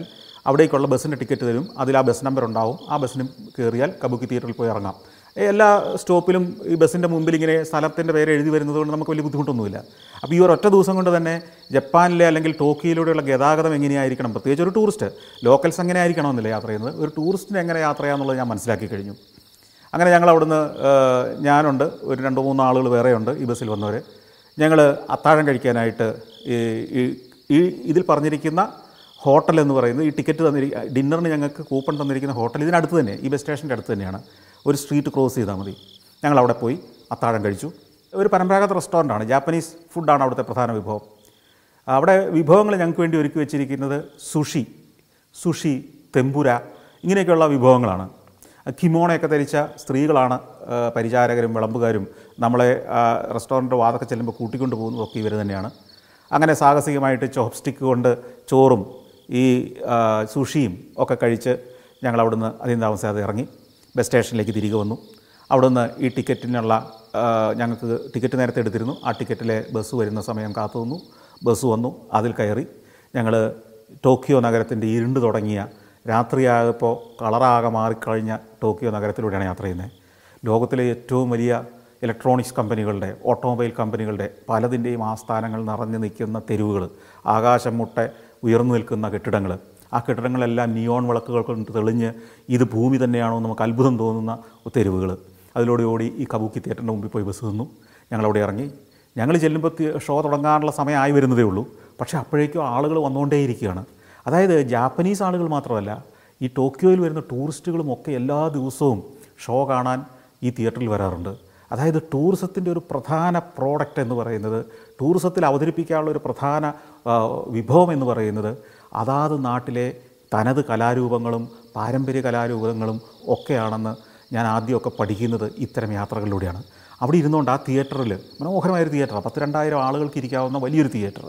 അവിടേക്കുള്ള ബസ്സിൻ്റെ ടിക്കറ്റ് തരും അതിൽ ആ ബസ് നമ്പർ ഉണ്ടാവും ആ ബസ്സിന് കയറിയാൽ കബുക്കി തിയേറ്ററിൽ പോയി ഇറങ്ങാം എല്ലാ സ്റ്റോപ്പിലും ഈ ബസ്സിൻ്റെ മുമ്പിൽ ഇങ്ങനെ സ്ഥലത്തിൻ്റെ പേര് എഴുതി വരുന്നത് കൊണ്ട് നമുക്ക് വലിയ ബുദ്ധിമുട്ടൊന്നുമില്ല അപ്പോൾ ഈ ഒരൊറ്റ ദിവസം കൊണ്ട് തന്നെ ജപ്പാനിലെ അല്ലെങ്കിൽ ടോക്കിയോയിലൂടെയുള്ള ഗതാഗതം എങ്ങനെയായിരിക്കണം പ്രത്യേകിച്ച് ഒരു ടൂറിസ്റ്റ് ലോക്കൽസ് എങ്ങനെ ആയിരിക്കണമെന്നില്ല യാത്ര ചെയ്യുന്നത് ഒരു ടൂറിസ്റ്റിന് എങ്ങനെ യാത്ര ചെയ്യാമെന്നുള്ളത് ഞാൻ മനസ്സിലാക്കി കഴിഞ്ഞു അങ്ങനെ ഞങ്ങൾ അവിടുന്ന് ഏഹ്, ഞാനുണ്ട് ഒരു രണ്ട് മൂന്ന് ആളുകൾ വേറെയുണ്ട് ഈ ബസ്സിൽ വന്നവർ ഞങ്ങൾ അത്താഴം കഴിക്കാനായിട്ട് ഈ ഈ- ഈ ഇതിൽ പറഞ്ഞിരിക്കുന്ന ഹോട്ടൽ എന്ന് പറയുന്നത് ഈ ടിക്കറ്റ് തന്നിരി ഡിന്നറിന് ഞങ്ങൾക്ക് കൂപ്പൺ തന്നിരിക്കുന്ന ഹോട്ടൽ ഇതിനടുത്ത് തന്നെ ഈ ബസ് സ്റ്റേഷൻ്റെ അടുത്ത് തന്നെയാണ് ഒരു സ്ട്രീറ്റ് ക്രോസ് ചെയ്താൽ മതി ഞങ്ങൾ അവിടെ പോയി അത്താഴം കഴിച്ചു ഒരു പരമ്പരാഗത റെസ്റ്റോറൻ്റാണ് ജാപ്പനീസ് ഫുഡാണ് അവിടുത്തെ പ്രധാന വിഭവം അവിടെ വിഭവങ്ങൾ ഞങ്ങൾക്ക് വേണ്ടി ഒരുക്കി വെച്ചിരിക്കുന്നത് സുഷി സുഷി തെമ്പുര ഇങ്ങനെയൊക്കെയുള്ള വിഭവങ്ങളാണ് കിമോണയൊക്കെ ധരിച്ച സ്ത്രീകളാണ് ആ, പരിചാരകരും വിളമ്പുകാരും നമ്മളെ റെസ്റ്റോറൻറ്റ് വാതൊക്കെ ചെല്ലുമ്പോൾ കൂട്ടിക്കൊണ്ട് പോകുന്നതൊക്കെ ഇവർ തന്നെയാണ് അങ്ങനെ സാഹസികമായിട്ട് ചോപ്പ് സ്റ്റിക്ക് കൊണ്ട് ചോറും ഈ ആ, സുഷിയും ഒക്കെ കഴിച്ച് ഞങ്ങൾ അവിടുന്ന് അധികം താമസിയാതെ ഇറങ്ങി ബസ് സ്റ്റേഷനിലേക്ക് തിരികെ വന്നു അവിടുന്ന് ഈ ടിക്കറ്റിനുള്ള ആ, ഞങ്ങൾക്ക് ടിക്കറ്റ് നേരത്തെ എടുത്തിരുന്നു ആ ടിക്കറ്റിലെ ബസ് വരുന്ന സമയം കാത്തു നിന്നു ബസ് വന്നു അതിൽ കയറി ഞങ്ങൾ ടോക്കിയോ നഗരത്തിൻ്റെ ഇരുണ്ട് തുടങ്ങിയ രാത്രിയായപ്പോൾ കളറാകെ മാറിക്കഴിഞ്ഞ ടോക്കിയോ നഗരത്തിലൂടെയാണ് യാത്ര ചെയ്യുന്നത് ലോകത്തിലെ ഏറ്റവും വലിയ ഇലക്ട്രോണിക്സ് കമ്പനികളുടെ ഓട്ടോമൊബൈൽ കമ്പനികളുടെ പലതിൻ്റെയും ആസ്ഥാനങ്ങൾ നിറഞ്ഞു നിൽക്കുന്ന തെരുവുകൾ ആകാശം മുട്ടെ ഉയർന്നു നിൽക്കുന്ന കെട്ടിടങ്ങൾ ആ കെട്ടിടങ്ങളെല്ലാം നിയോൺ വിളക്കുകൾ കൊണ്ട് തെളിഞ്ഞ് ഇത് ഭൂമി തന്നെയാണോ എന്ന് നമുക്ക് അത്ഭുതം തോന്നുന്ന തെരുവുകൾ അതിലൂടെ ഓടി ഈ കബൂക്കി തിയേറ്ററിൻ്റെ മുമ്പിൽ പോയി ബസ് നിന്നു ഞങ്ങളവിടെ ഇറങ്ങി ഞങ്ങൾ ചെല്ലുമ്പോൾ തി- ഷോ തുടങ്ങാനുള്ള സമയമായി വരുന്നതേ ഉള്ളൂ പക്ഷേ അപ്പോഴേക്കും ആളുകൾ വന്നുകൊണ്ടേയിരിക്കുകയാണ് അതായത് ജാപ്പനീസ് ആളുകൾ മാത്രമല്ല ഈ ടോക്കിയോയിൽ വരുന്ന ടൂറിസ്റ്റുകളും ഒക്കെ എല്ലാ ദിവസവും ഷോ കാണാൻ ഈ തിയേറ്ററിൽ വരാറുണ്ട് അതായത് ടൂറിസത്തിൻ്റെ ഒരു പ്രധാന പ്രോഡക്റ്റ് എന്ന് പറയുന്നത് ടൂറിസത്തിൽ അവതരിപ്പിക്കാനുള്ള ഒരു പ്രധാന ആ, വിഭവം എന്ന് പറയുന്നത് അതാത് നാട്ടിലെ തനത് കലാരൂപങ്ങളും പാരമ്പര്യ കലാരൂപങ്ങളും ഒക്കെയാണെന്ന് ഞാൻ ആദ്യമൊക്കെ പഠിക്കുന്നത് ഇത്തരം യാത്രകളിലൂടെയാണ് അവിടെ ഇരുന്നുകൊണ്ട് ആ തിയേറ്ററിൽ മനോഹരമായൊരു തിയേറ്ററാണ് പത്ത് രണ്ടായിരം ആളുകൾക്ക് ഇരിക്കാവുന്ന വലിയൊരു തിയേറ്റർ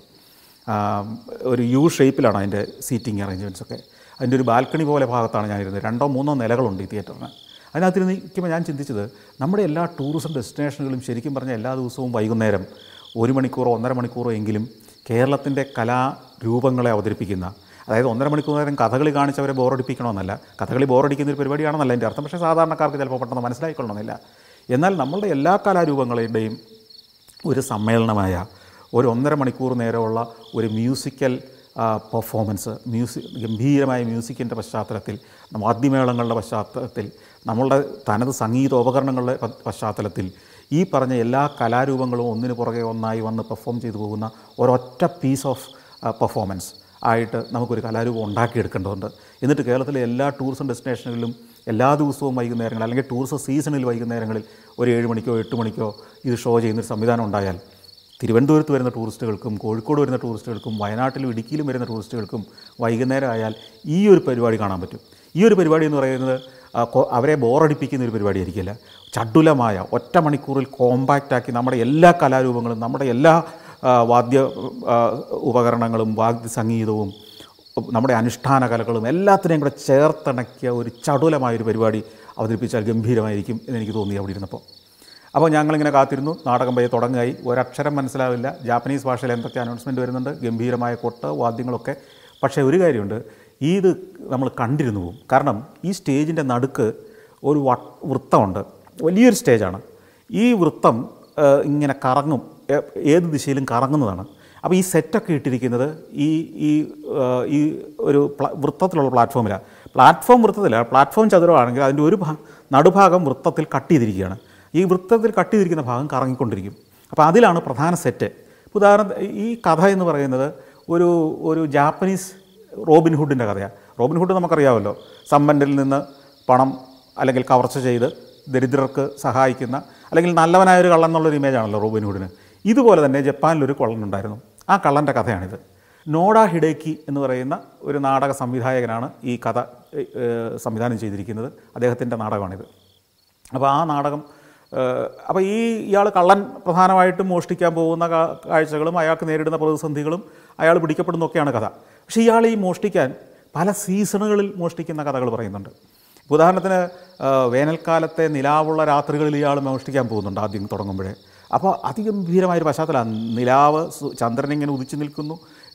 ആം, ഒരു യു ഷേപ്പിലാണ് അതിൻ്റെ സീറ്റിംഗ് അറേഞ്ച്മെൻറ്റ്സ് ഒക്കെ അതിൻ്റെ ഒരു ബാൽക്കണി പോലെ ഭാഗത്താണ് ഞാൻ ഇരുന്നത് രണ്ടോ മൂന്നോ നിലകളുണ്ട് ഈ തിയേറ്ററിന് അതിനകത്ത് നിൽക്കുമ്പോൾ ഞാൻ ചിന്തിച്ചത് നമ്മുടെ എല്ലാ ടൂറിസം ഡെസ്റ്റിനേഷനുകളും ശരിക്കും പറഞ്ഞാൽ എല്ലാ ദിവസവും വൈകുന്നേരം ഒരു മണിക്കൂറോ ഒന്നര മണിക്കൂറോ എങ്കിലും കേരളത്തിൻ്റെ കലാരൂപങ്ങളെ അവതരിപ്പിക്കുന്ന അതായത് ഒന്നര മണിക്കൂർ നേരം കഥകളി കാണിച്ചവരെ ബോറടിപ്പിക്കണമെന്നല്ല കഥകളി ബോറടിക്കുന്ന ഒരു പരിപാടിയാണെന്നല്ല എൻ്റെ അർത്ഥം പക്ഷേ സാധാരണക്കാർക്ക് ചിലപ്പോൾ പെട്ടെന്ന് മനസ്സിലായിക്കൊള്ളണമെന്നില്ല എന്നാൽ നമ്മളുടെ എല്ലാ കലാരൂപങ്ങളുടെയും ഒരു സമ്മേളനമായ ഒരു ഒന്നര മണിക്കൂർ നേരമുള്ള ഒരു മ്യൂസിക്കൽ പെർഫോമൻസ് മ്യൂസിക് ഗംഭീരമായ മ്യൂസിക്കിൻ്റെ പശ്ചാത്തലത്തിൽ വാദ്യമേളങ്ങളുടെ പശ്ചാത്തലത്തിൽ നമ്മളുടെ തനത് സംഗീതോപകരണങ്ങളുടെ പ- പശ്ചാത്തലത്തിൽ ഈ പറഞ്ഞ എല്ലാ കലാരൂപങ്ങളും ഒന്നിനു പുറകെ ഒന്നായി വന്ന് പെർഫോം ചെയ്തു പോകുന്ന ഒരൊറ്റ പീസ് ഓഫ് പെർഫോമൻസ് ആയിട്ട് നമുക്കൊരു കലാരൂപം ഉണ്ടാക്കിയെടുക്കേണ്ടതുണ്ട് എന്നിട്ട് കേരളത്തിലെ എല്ലാ ടൂറിസം ഡെസ്റ്റിനേഷനുകളിലും എല്ലാ ദിവസവും വൈകുന്നേരങ്ങളിൽ അല്ലെങ്കിൽ ടൂറിസം സീസണിൽ വൈകുന്നേരങ്ങളിൽ ഒരു ഏഴ് മണിക്കോ എട്ട് മണിക്കോ ഇത് ഷോ ചെയ്യുന്നൊരു സംവിധാനം ഉണ്ടായാൽ തിരുവനന്തപുരത്ത് വരുന്ന ടൂറിസ്റ്റുകൾക്കും കോഴിക്കോട് വരുന്ന ടൂറിസ്റ്റുകൾക്കും വയനാട്ടിലും ഇടുക്കിയിലും വരുന്ന ടൂറിസ്റ്റുകൾക്കും വൈകുന്നേരം ആയാൽ ഈ ഒരു പരിപാടി കാണാൻ പറ്റും ഈ ഒരു പരിപാടി എന്ന് പറയുന്നത് ആ, കൊ- അവരെ ബോറടിപ്പിക്കുന്ന ഒരു പരിപാടിയായിരിക്കില്ല ചടുലമായ ഒറ്റ മണിക്കൂറിൽ കോമ്പാക്റ്റാക്കി നമ്മുടെ എല്ലാ കലാരൂപങ്ങളും നമ്മുടെ എല്ലാ ആ, വാദ്യ ആ, ഉപകരണങ്ങളും വാദ്യ സംഗീതവും നമ്മുടെ അനുഷ്ഠാന കലകളും എല്ലാത്തിനെയും കൂടെ ചേർത്തിണക്കിയ ഒരു ചടുലമായൊരു പരിപാടി അവതരിപ്പിച്ചാൽ ഗംഭീരമായിരിക്കും എന്നെനിക്ക് തോന്നി അവിടെ ഇരുന്നപ്പോൾ അപ്പോൾ ഞങ്ങളിങ്ങനെ കാത്തിരുന്നു നാടകം പയ്യെ തുടങ്ങായി ഒരക്ഷരം മനസ്സിലാവില്ല ജാപ്പനീസ് ഭാഷയിൽ എന്തൊക്കെ അനൗൺസ്മെൻറ്റ് വരുന്നുണ്ട് ഗംഭീരമായ കൊട്ട് വാദ്യങ്ങളൊക്കെ പക്ഷേ ഒരു കാര്യമുണ്ട് ഇത് നമ്മൾ കണ്ടിരുന്നു പോകും കാരണം ഈ സ്റ്റേജിൻ്റെ നടുക്ക് ഒരു വ വൃത്തമുണ്ട് വലിയൊരു സ്റ്റേജാണ് ഈ വൃത്തം ആ, ഇങ്ങനെ കറങ്ങും ഏ- ഏത് ദിശയിലും കറങ്ങുന്നതാണ് അപ്പോൾ ഈ സെറ്റൊക്കെ ഇട്ടിരിക്കുന്നത് ഈ ഈ ആ, ഈ ഒരു പ്ല- വൃത്തത്തിലുള്ള പ്ലാറ്റ്ഫോമിലാണ് പ്ലാറ്റ്ഫോം വൃത്തത്തില്ല പ്ലാറ്റ്ഫോം ചതുരമാണെങ്കിൽ അതിൻ്റെ ഒരു ഭാ നടുഭാഗം വൃത്തത്തിൽ കട്ട് ചെയ്തിരിക്കുകയാണ് ഈ വൃത്തത്തിൽ കട്ട് ചെയ്തിരിക്കുന്ന ഭാഗം കറങ്ങിക്കൊണ്ടിരിക്കും അപ്പോൾ അതിലാണ് പ്രധാന സെറ്റ് ഉദാഹരണം ഈ കഥ എന്ന് പറയുന്നത് ഒരു ഒരു ജാപ്പനീസ് റോബിൻ ഹുഡിൻ്റെ കഥയാണ് റോബിൻ ഹുഡ് നമുക്കറിയാമല്ലോ സമ്പന്നരിൽ നിന്ന് പണം അല്ലെങ്കിൽ കവർച്ച ചെയ്ത് ദരിദ്രർക്ക് സഹായിക്കുന്ന അല്ലെങ്കിൽ നല്ലവനായ ഒരു കള്ളൻ എന്നുള്ളൊരു ഇമേജാണല്ലോ റോബിൻ ഹുഡിന് ഇതുപോലെ തന്നെ ജപ്പാനിലൊരു കള്ളനുണ്ടായിരുന്നു ആ കള്ളൻ്റെ കഥയാണിത് നോഡ ഹിഡേക്കി എന്ന് പറയുന്ന ഒരു നാടക സംവിധായകനാണ് ഈ കഥ ഏഹ്, സംവിധാനം ചെയ്തിരിക്കുന്നത് അദ്ദേഹത്തിൻ്റെ നാടകമാണിത് അപ്പോൾ ആ നാടകം ഏഹ്, അപ്പോൾ ഈ ഇയാൾ കള്ളൻ പ്രധാനമായിട്ടും മോഷ്ടിക്കാൻ പോകുന്ന കാ- കാഴ്ചകളും അയാൾക്ക് നേരിടുന്ന പ്രതിസന്ധികളും അയാൾ പിടിക്കപ്പെടുന്നൊക്കെയാണ് കഥ പക്ഷേ ഇയാൾ ഈ മോഷ്ടിക്കാൻ പല സീസണുകളിൽ മോഷ്ടിക്കുന്ന കഥകൾ പറയുന്നുണ്ട് ഇപ്പോൾ ഉദാഹരണത്തിന് ഏഹ്, വേനൽക്കാലത്തെ നിലാവുള്ള രാത്രികളിൽ ഇയാൾ മോഷ്ടിക്കാൻ പോകുന്നുണ്ട് ആദ്യം തുടങ്ങുമ്പോഴേ അപ്പോൾ അതിഗംഭീരമായൊരു പശ്ചാത്തലമാണ് നിലാവ് സു- ചന്ദ്രൻ ഇങ്ങനെ ഉദിച്ചു നിൽക്കുന്നു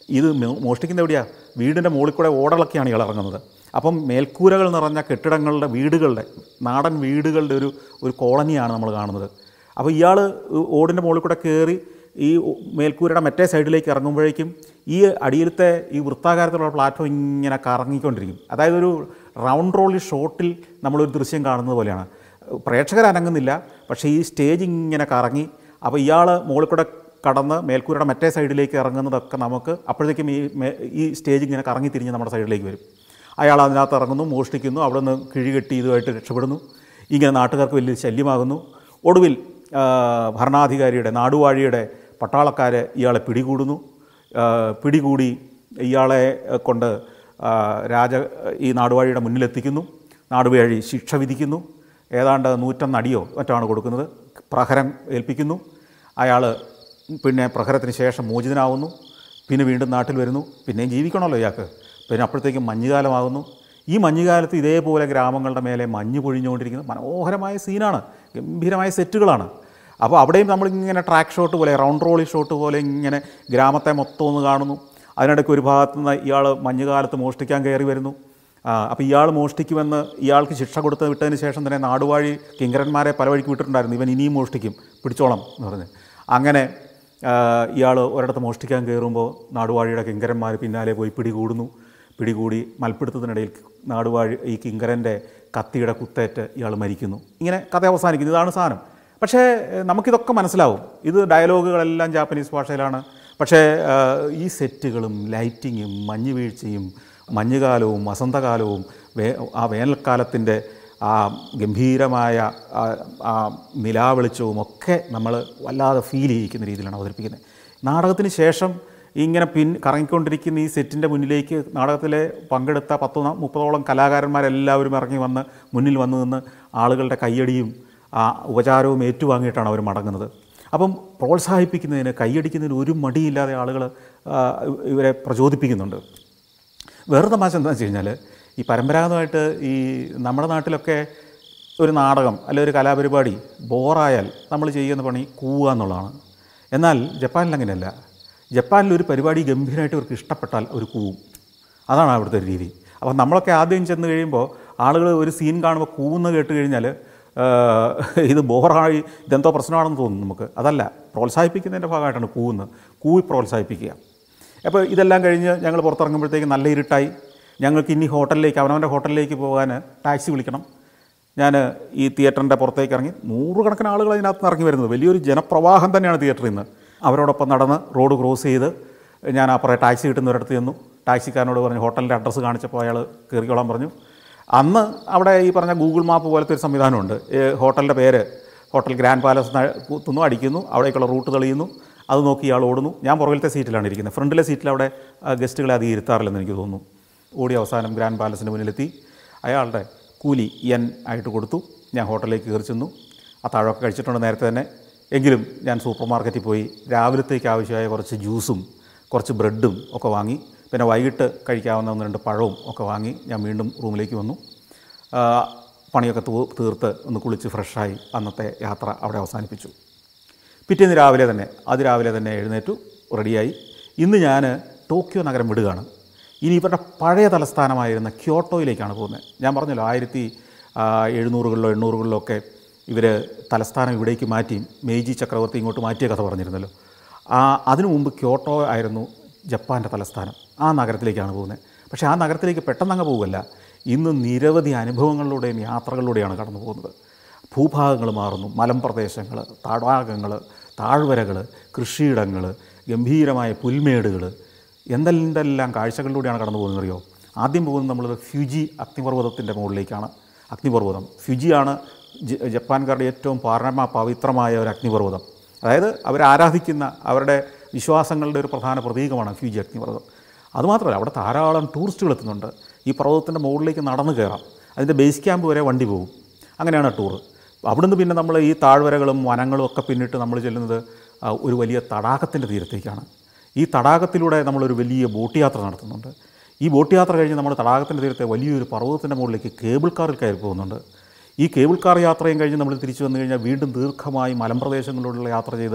ഇത് മോ- മോഷ്ടിക്കുന്നത് എവിടെയാണ് വീടിൻ്റെ മുകളിൽ കൂടെ ഓടകളൊക്കെയാണ് ഇയാൾ ഇറങ്ങുന്നത് അപ്പം മേൽക്കൂരകൾ നിറഞ്ഞ കെട്ടിടങ്ങളുടെ വീടുകളുടെ നാടൻ വീടുകളുടെ ഒരു ഒരു കോളനിയാണ് നമ്മൾ കാണുന്നത് അപ്പോൾ ഇയാൾ ഓടിൻ്റെ മുകളിൽ കൂടെ കയറി ഈ മേൽക്കൂരയുടെ മറ്റേ സൈഡിലേക്ക് ഇറങ്ങുമ്പോഴേക്കും ഈ അടിയിലത്തെ ഈ വൃത്താകാരത്തിലുള്ള പ്ലാറ്റ്ഫോം ഇങ്ങനെ കറങ്ങിക്കൊണ്ടിരിക്കും അതായത് ഒരു റൗണ്ട് റോളി ഷോട്ടിൽ നമ്മളൊരു ദൃശ്യം കാണുന്നത് പോലെയാണ് പ്രേക്ഷകർ അനങ്ങുന്നില്ല പക്ഷേ ഈ സ്റ്റേജ് ഇങ്ങനെ കറങ്ങി അപ്പോൾ ഇയാൾ മുകളിൽ കൂടെ കടന്ന് മേൽക്കൂരയുടെ മറ്റേ സൈഡിലേക്ക് ഇറങ്ങുന്നതൊക്കെ നമുക്ക് അപ്പോഴത്തേക്കും ഈ മേ- ഈ സ്റ്റേജ് ഇങ്ങനെ കറങ്ങി തിരിഞ്ഞ് നമ്മുടെ സൈഡിലേക്ക് വരും അയാൾ അതിനകത്ത് ഇറങ്ങുന്നു മോഷ്ടിക്കുന്നു അവിടെ നിന്ന് കിഴികെട്ടി ഇതുമായിട്ട് രക്ഷപ്പെടുന്നു ഇങ്ങനെ നാട്ടുകാർക്ക് വലിയ ശല്യമാകുന്നു ഒടുവിൽ ആ, ഭരണാധികാരിയുടെ നാടുവാഴിയുടെ പട്ടാളക്കാരെ ഇയാളെ പിടികൂടുന്നു ആ, പിടികൂടി ഇയാളെ കൊണ്ട് ആ, രാജ ഈ നാടുവാഴിയുടെ മുന്നിലെത്തിക്കുന്നു നാടുവാഴി ശിക്ഷ വിധിക്കുന്നു ഏതാണ്ട് നൂറ്റൊന്നടിയോ മറ്റാണ് കൊടുക്കുന്നത് പ്രഹരം ഏൽപ്പിക്കുന്നു അയാൾ പിന്നെ പ്രഹരത്തിന് ശേഷം മോചിതനാവുന്നു പിന്നെ വീണ്ടും നാട്ടിൽ വരുന്നു പിന്നെയും ജീവിക്കണമല്ലോ ഇയാൾക്ക് പിന്നെ അപ്പോഴത്തേക്കും മഞ്ഞുകാലമാകുന്നു ഈ മഞ്ഞുകാലത്ത് ഇതേപോലെ ഗ്രാമങ്ങളുടെ മേലെ മഞ്ഞ് പൊഴിഞ്ഞുകൊണ്ടിരിക്കുന്ന മനോഹരമായ സീനാണ് ഗംഭീരമായ സെറ്റുകളാണ് അപ്പോൾ അവിടെയും നമ്മളിങ്ങനെ ട്രാക്ക് ഷോട്ട് പോലെ റൗണ്ട് റോളി ഷോട്ട് പോലെ ഇങ്ങനെ ഗ്രാമത്തെ മൊത്തം ഒന്ന് കാണുന്നു അതിനിടയ്ക്ക് ഒരു ഭാഗത്ത് നിന്ന് ഇയാൾ മഞ്ഞുകാലത്ത് മോഷ്ടിക്കാൻ കയറി വരുന്നു ആ, അപ്പോൾ ഇയാൾ മോഷ്ടിക്കുമെന്ന് ഇയാൾക്ക് ശിക്ഷ കൊടുത്ത് വിട്ടതിന് ശേഷം തന്നെ നാടുവാഴി കിങ്കരന്മാരെ പല വഴിക്ക് വിട്ടിട്ടുണ്ടായിരുന്നു ഇവൻ ഇനിയും മോഷ്ടിക്കും പിടിച്ചോളം എന്ന് പറഞ്ഞ് അങ്ങനെ ഇയാൾ ഒരിടത്ത് മോഷ്ടിക്കാൻ കയറുമ്പോൾ നാടുവാഴിയുടെ കിങ്കരന്മാർ പിന്നാലെ പോയി പിടികൂടുന്നു പിടികൂടി മൽപ്പിടുത്തത്തിനിടയിൽ നാടുവാഴി ഈ കിങ്കരൻ്റെ കത്തിയുടെ കുത്തേറ്റ് ഇയാൾ മരിക്കുന്നു ഇങ്ങനെ കഥ അവസാനിക്കുന്നു ഇതാണ് സാധനം പക്ഷേ ഏഹ്, നമുക്കിതൊക്കെ മനസ്സിലാവും ഇത് ഡയലോഗുകളെല്ലാം ജാപ്പനീസ് ഭാഷയിലാണ് പക്ഷേ ഏഹ്, ഈ സെറ്റുകളും ലൈറ്റിങ്ങും മഞ്ഞ് വീഴ്ചയും മഞ്ഞുകാലവും വസന്തകാലവും വേ ആ വേനൽക്കാലത്തിൻ്റെ ആ ഗംഭീരമായ ആ ആ നിലാവെളിച്ചവും ഒക്കെ നമ്മൾ വല്ലാതെ ഫീൽ ചെയ്യിക്കുന്ന രീതിയിലാണ് അവതരിപ്പിക്കുന്നത് നാടകത്തിന് ശേഷം ഇങ്ങനെ പിൻ കറങ്ങിക്കൊണ്ടിരിക്കുന്ന ഈ സെറ്റിൻ്റെ മുന്നിലേക്ക് നാടകത്തിലെ പങ്കെടുത്ത പത്ത് ന- മുപ്പതോളം കലാകാരന്മാരെല്ലാവരും ഇറങ്ങി വന്ന് മുന്നിൽ വന്ന് നിന്ന് ആളുകളുടെ കയ്യടിയും ആ ഉപചാരവും ഏറ്റുവാങ്ങിയിട്ടാണ് അവർ മടങ്ങുന്നത് അപ്പം പ്രോത്സാഹിപ്പിക്കുന്നതിന് കൈയടിക്കുന്നതിന് ഒരു മടിയില്ലാതെ ആളുകൾ ഇവരെ പ്രചോദിപ്പിക്കുന്നുണ്ട് വേറെ തമാശ എന്താണെന്ന് വെച്ച് കഴിഞ്ഞാൽ ഈ പരമ്പരാഗതമായിട്ട് ഈ നമ്മുടെ നാട്ടിലൊക്കെ ഒരു നാടകം അല്ലെങ്കിൽ ഒരു കലാപരിപാടി ബോറായാൽ നമ്മൾ ചെയ്യുന്ന പണി കൂവുക എന്നുള്ളതാണ് എന്നാൽ ജപ്പാനിൽ അങ്ങനെയല്ല ജപ്പാനിൽ ഒരു പരിപാടി ഗംഭീരമായിട്ട് ഇവർക്ക് ഇഷ്ടപ്പെട്ടാൽ ഒരു കൂവും അതാണ് അവിടുത്തെ ഒരു രീതി അപ്പോൾ നമ്മളൊക്കെ ആദ്യം ചെന്ന് കഴിയുമ്പോൾ ആളുകൾ ഒരു സീൻ കാണുമ്പോൾ കൂവുന്ന കേട്ട് കഴിഞ്ഞാൽ ആ, ഇത് ബോറായി ഇതെന്തോ പ്രശ്നമാണെന്ന് തോന്നുന്നു നമുക്ക് അതല്ല പ്രോത്സാഹിപ്പിക്കുന്നതിൻ്റെ ഭാഗമായിട്ടാണ് കൂവുന്നത് കൂവി പ്രോത്സാഹിപ്പിക്കുക അപ്പോൾ ഇതെല്ലാം കഴിഞ്ഞ് ഞങ്ങൾ പുറത്തിറങ്ങുമ്പോഴത്തേക്ക് നല്ല ഇരുട്ടായി ഞങ്ങൾക്ക് ഇനി ഹോട്ടലിലേക്ക് അവനവൻ്റെ ഹോട്ടലിലേക്ക് പോകാൻ ടാക്സി വിളിക്കണം ഞാൻ ഈ തിയേറ്ററിൻ്റെ പുറത്തേക്ക് ഇറങ്ങി നൂറുകണക്കിന് ആളുകൾ അതിനകത്ത് നിന്ന് ഇറങ്ങി വരുന്നത് വലിയൊരു ജനപ്രവാഹം തന്നെയാണ് തിയേറ്ററിൽ നിന്ന് അവരോടൊപ്പം നടന്ന് റോഡ് ക്രോസ് ചെയ്ത് ഞാൻ അപ്പുറം ടാക്സി കിട്ടുന്നൊരിടത്ത് ചെന്നു ടാക്സിക്കാരനോട് പറഞ്ഞു ഹോട്ടലിൻ്റെ അഡ്രസ്സ് കാണിച്ചപ്പോൾ അയാൾ കയറിക്കോളാൻ പറഞ്ഞു അന്ന് അവിടെ ഈ പറഞ്ഞ ഗൂഗിൾ മാപ്പ് പോലത്തെ ഒരു സംവിധാനമുണ്ട് ഈ ഹോട്ടലിൻ്റെ പേര് ഹോട്ടൽ ഗ്രാൻഡ് പാലസ് എന്ന് കുത്തുന്നു അടിക്കുന്നു അവിടേക്കുള്ള റൂട്ട് തെളിയുന്നു അത് നോക്കി ഇയാൾ ഓടുന്നു ഞാൻ പുറകിലത്തെ സീറ്റിലാണ് ഇരിക്കുന്നത് ഫ്രണ്ടിലെ സീറ്റിൽ അവിടെ ആ, ഗസ്റ്റുകളെ അധികം ഇരുത്താറില്ലെന്ന് എനിക്ക് തോന്നുന്നു ഓടി അവസാനം ഗ്രാൻഡ് പാലസിൻ്റെ മുന്നിലെത്തി അയാളുടെ കൂലി എൻ ആയിട്ട് കൊടുത്തു ഞാൻ ഹോട്ടലിലേക്ക് കയറി ചെന്നു ആ താഴമൊക്കെ കഴിച്ചിട്ടുണ്ട് നേരത്തെ തന്നെ എങ്കിലും ഞാൻ സൂപ്പർ മാർക്കറ്റിൽ പോയി രാവിലത്തേക്ക് ആവശ്യമായ കുറച്ച് ജ്യൂസും കുറച്ച് ബ്രെഡും ഒക്കെ വാങ്ങി പിന്നെ വൈകിട്ട് കഴിക്കാവുന്ന ഒന്ന് രണ്ട് പഴവും ഒക്കെ വാങ്ങി ഞാൻ വീണ്ടും റൂമിലേക്ക് വന്നു ആ, പണിയൊക്കെ തൂ തീർത്ത് ഒന്ന് കുളിച്ച് ഫ്രഷായി അന്നത്തെ യാത്ര അവിടെ അവസാനിപ്പിച്ചു പിറ്റേന്ന് രാവിലെ തന്നെ അതിരാവിലെ തന്നെ എഴുന്നേറ്റു റെഡിയായി ഇന്ന് ഞാൻ ടോക്കിയോ നഗരം വിടുകയാണ് ഇനി ഇവരുടെ പഴയ തലസ്ഥാനമായിരുന്ന ക്യോട്ടോയിലേക്കാണ് പോകുന്നത് ഞാൻ പറഞ്ഞല്ലോ ആയിരത്തി ആ, എഴുന്നൂറുകളിലോ എണ്ണൂറുകളിലോ ഒക്കെ ഇവർ തലസ്ഥാനം ഇവിടേക്ക് മാറ്റി മെയ്ജി ചക്രവർത്തി ഇങ്ങോട്ട് മാറ്റിയ കഥ പറഞ്ഞിരുന്നല്ലോ ആ അതിനു മുമ്പ് ക്യോട്ടോ ആയിരുന്നു ജപ്പാൻ്റെ തലസ്ഥാനം ആ നഗരത്തിലേക്കാണ് പോകുന്നത് പക്ഷേ ആ നഗരത്തിലേക്ക് പെട്ടെന്ന് അങ്ങ് പോവുകയല്ല ഇന്ന് നിരവധി അനുഭവങ്ങളിലൂടെയും യാത്രകളിലൂടെയാണ് കടന്നു പോകുന്നത് ഭൂഭാഗങ്ങൾ മാറുന്നു മലമ്പ്രദേശങ്ങൾ തടാകങ്ങൾ താഴ്വരകൾ കൃഷിയിടങ്ങൾ ഗംഭീരമായ പുൽമേടുകൾ എന്തെല്ലാം കാഴ്ചകളിലൂടെയാണ് കടന്നു പോകുന്നത് അറിയോ ആദ്യം പോകുന്നത് നമ്മൾ ഫ്യുജി അഗ്നിപർവ്വതത്തിൻ്റെ മുകളിലേക്കാണ് അഗ്നിപർവ്വതം ഫ്യുജിയാണ് ജ- ജപ്പാൻകാരുടെ ഏറ്റവും പരമ പവിത്രമായ ഒരു അഗ്നിപർവ്വതം അതായത് അവർ ആരാധിക്കുന്ന അവരുടെ വിശ്വാസങ്ങളുടെ ഒരു പ്രധാന പ്രതീകമാണ് ഫ്യൂജി അഗ്നിപർവ്വതം അതുമാത്രമല്ല അവിടെ ധാരാളം ടൂറിസ്റ്റുകൾ എത്തുന്നുണ്ട് ഈ പർവ്വതത്തിൻ്റെ മുകളിലേക്ക് നടന്നു കയറാം അതിൻ്റെ ബേസ് ക്യാമ്പ് വരെ വണ്ടി പോകും അങ്ങനെയാണ് ടൂറ് അവിടുന്ന് പിന്നെ നമ്മൾ ഈ താഴ്വരകളും വനങ്ങളും ഒക്കെ പിന്നിട്ട് നമ്മൾ ചെല്ലുന്നത് ആ, ഒരു വലിയ തടാകത്തിൻ്റെ തീരത്തേക്കാണ് ഈ തടാകത്തിലൂടെ നമ്മളൊരു വലിയ ബോട്ട് യാത്ര നടത്തുന്നുണ്ട് ഈ ബോട്ട് യാത്ര കഴിഞ്ഞ് നമ്മൾ തടാകത്തിൻ്റെ തീരത്തെ വലിയൊരു പർവ്വതത്തിൻ്റെ മുകളിലേക്ക് കേബിൾ കാറിൽ കയറി പോകുന്നുണ്ട് ഈ കേബിൾ കാർ യാത്രയും കഴിഞ്ഞ് നമ്മൾ തിരിച്ചു വന്നു കഴിഞ്ഞാൽ വീണ്ടും ദീർഘമായി മലമ്പ്രദേശങ്ങളിലൂടെയുള്ള യാത്ര ചെയ്ത്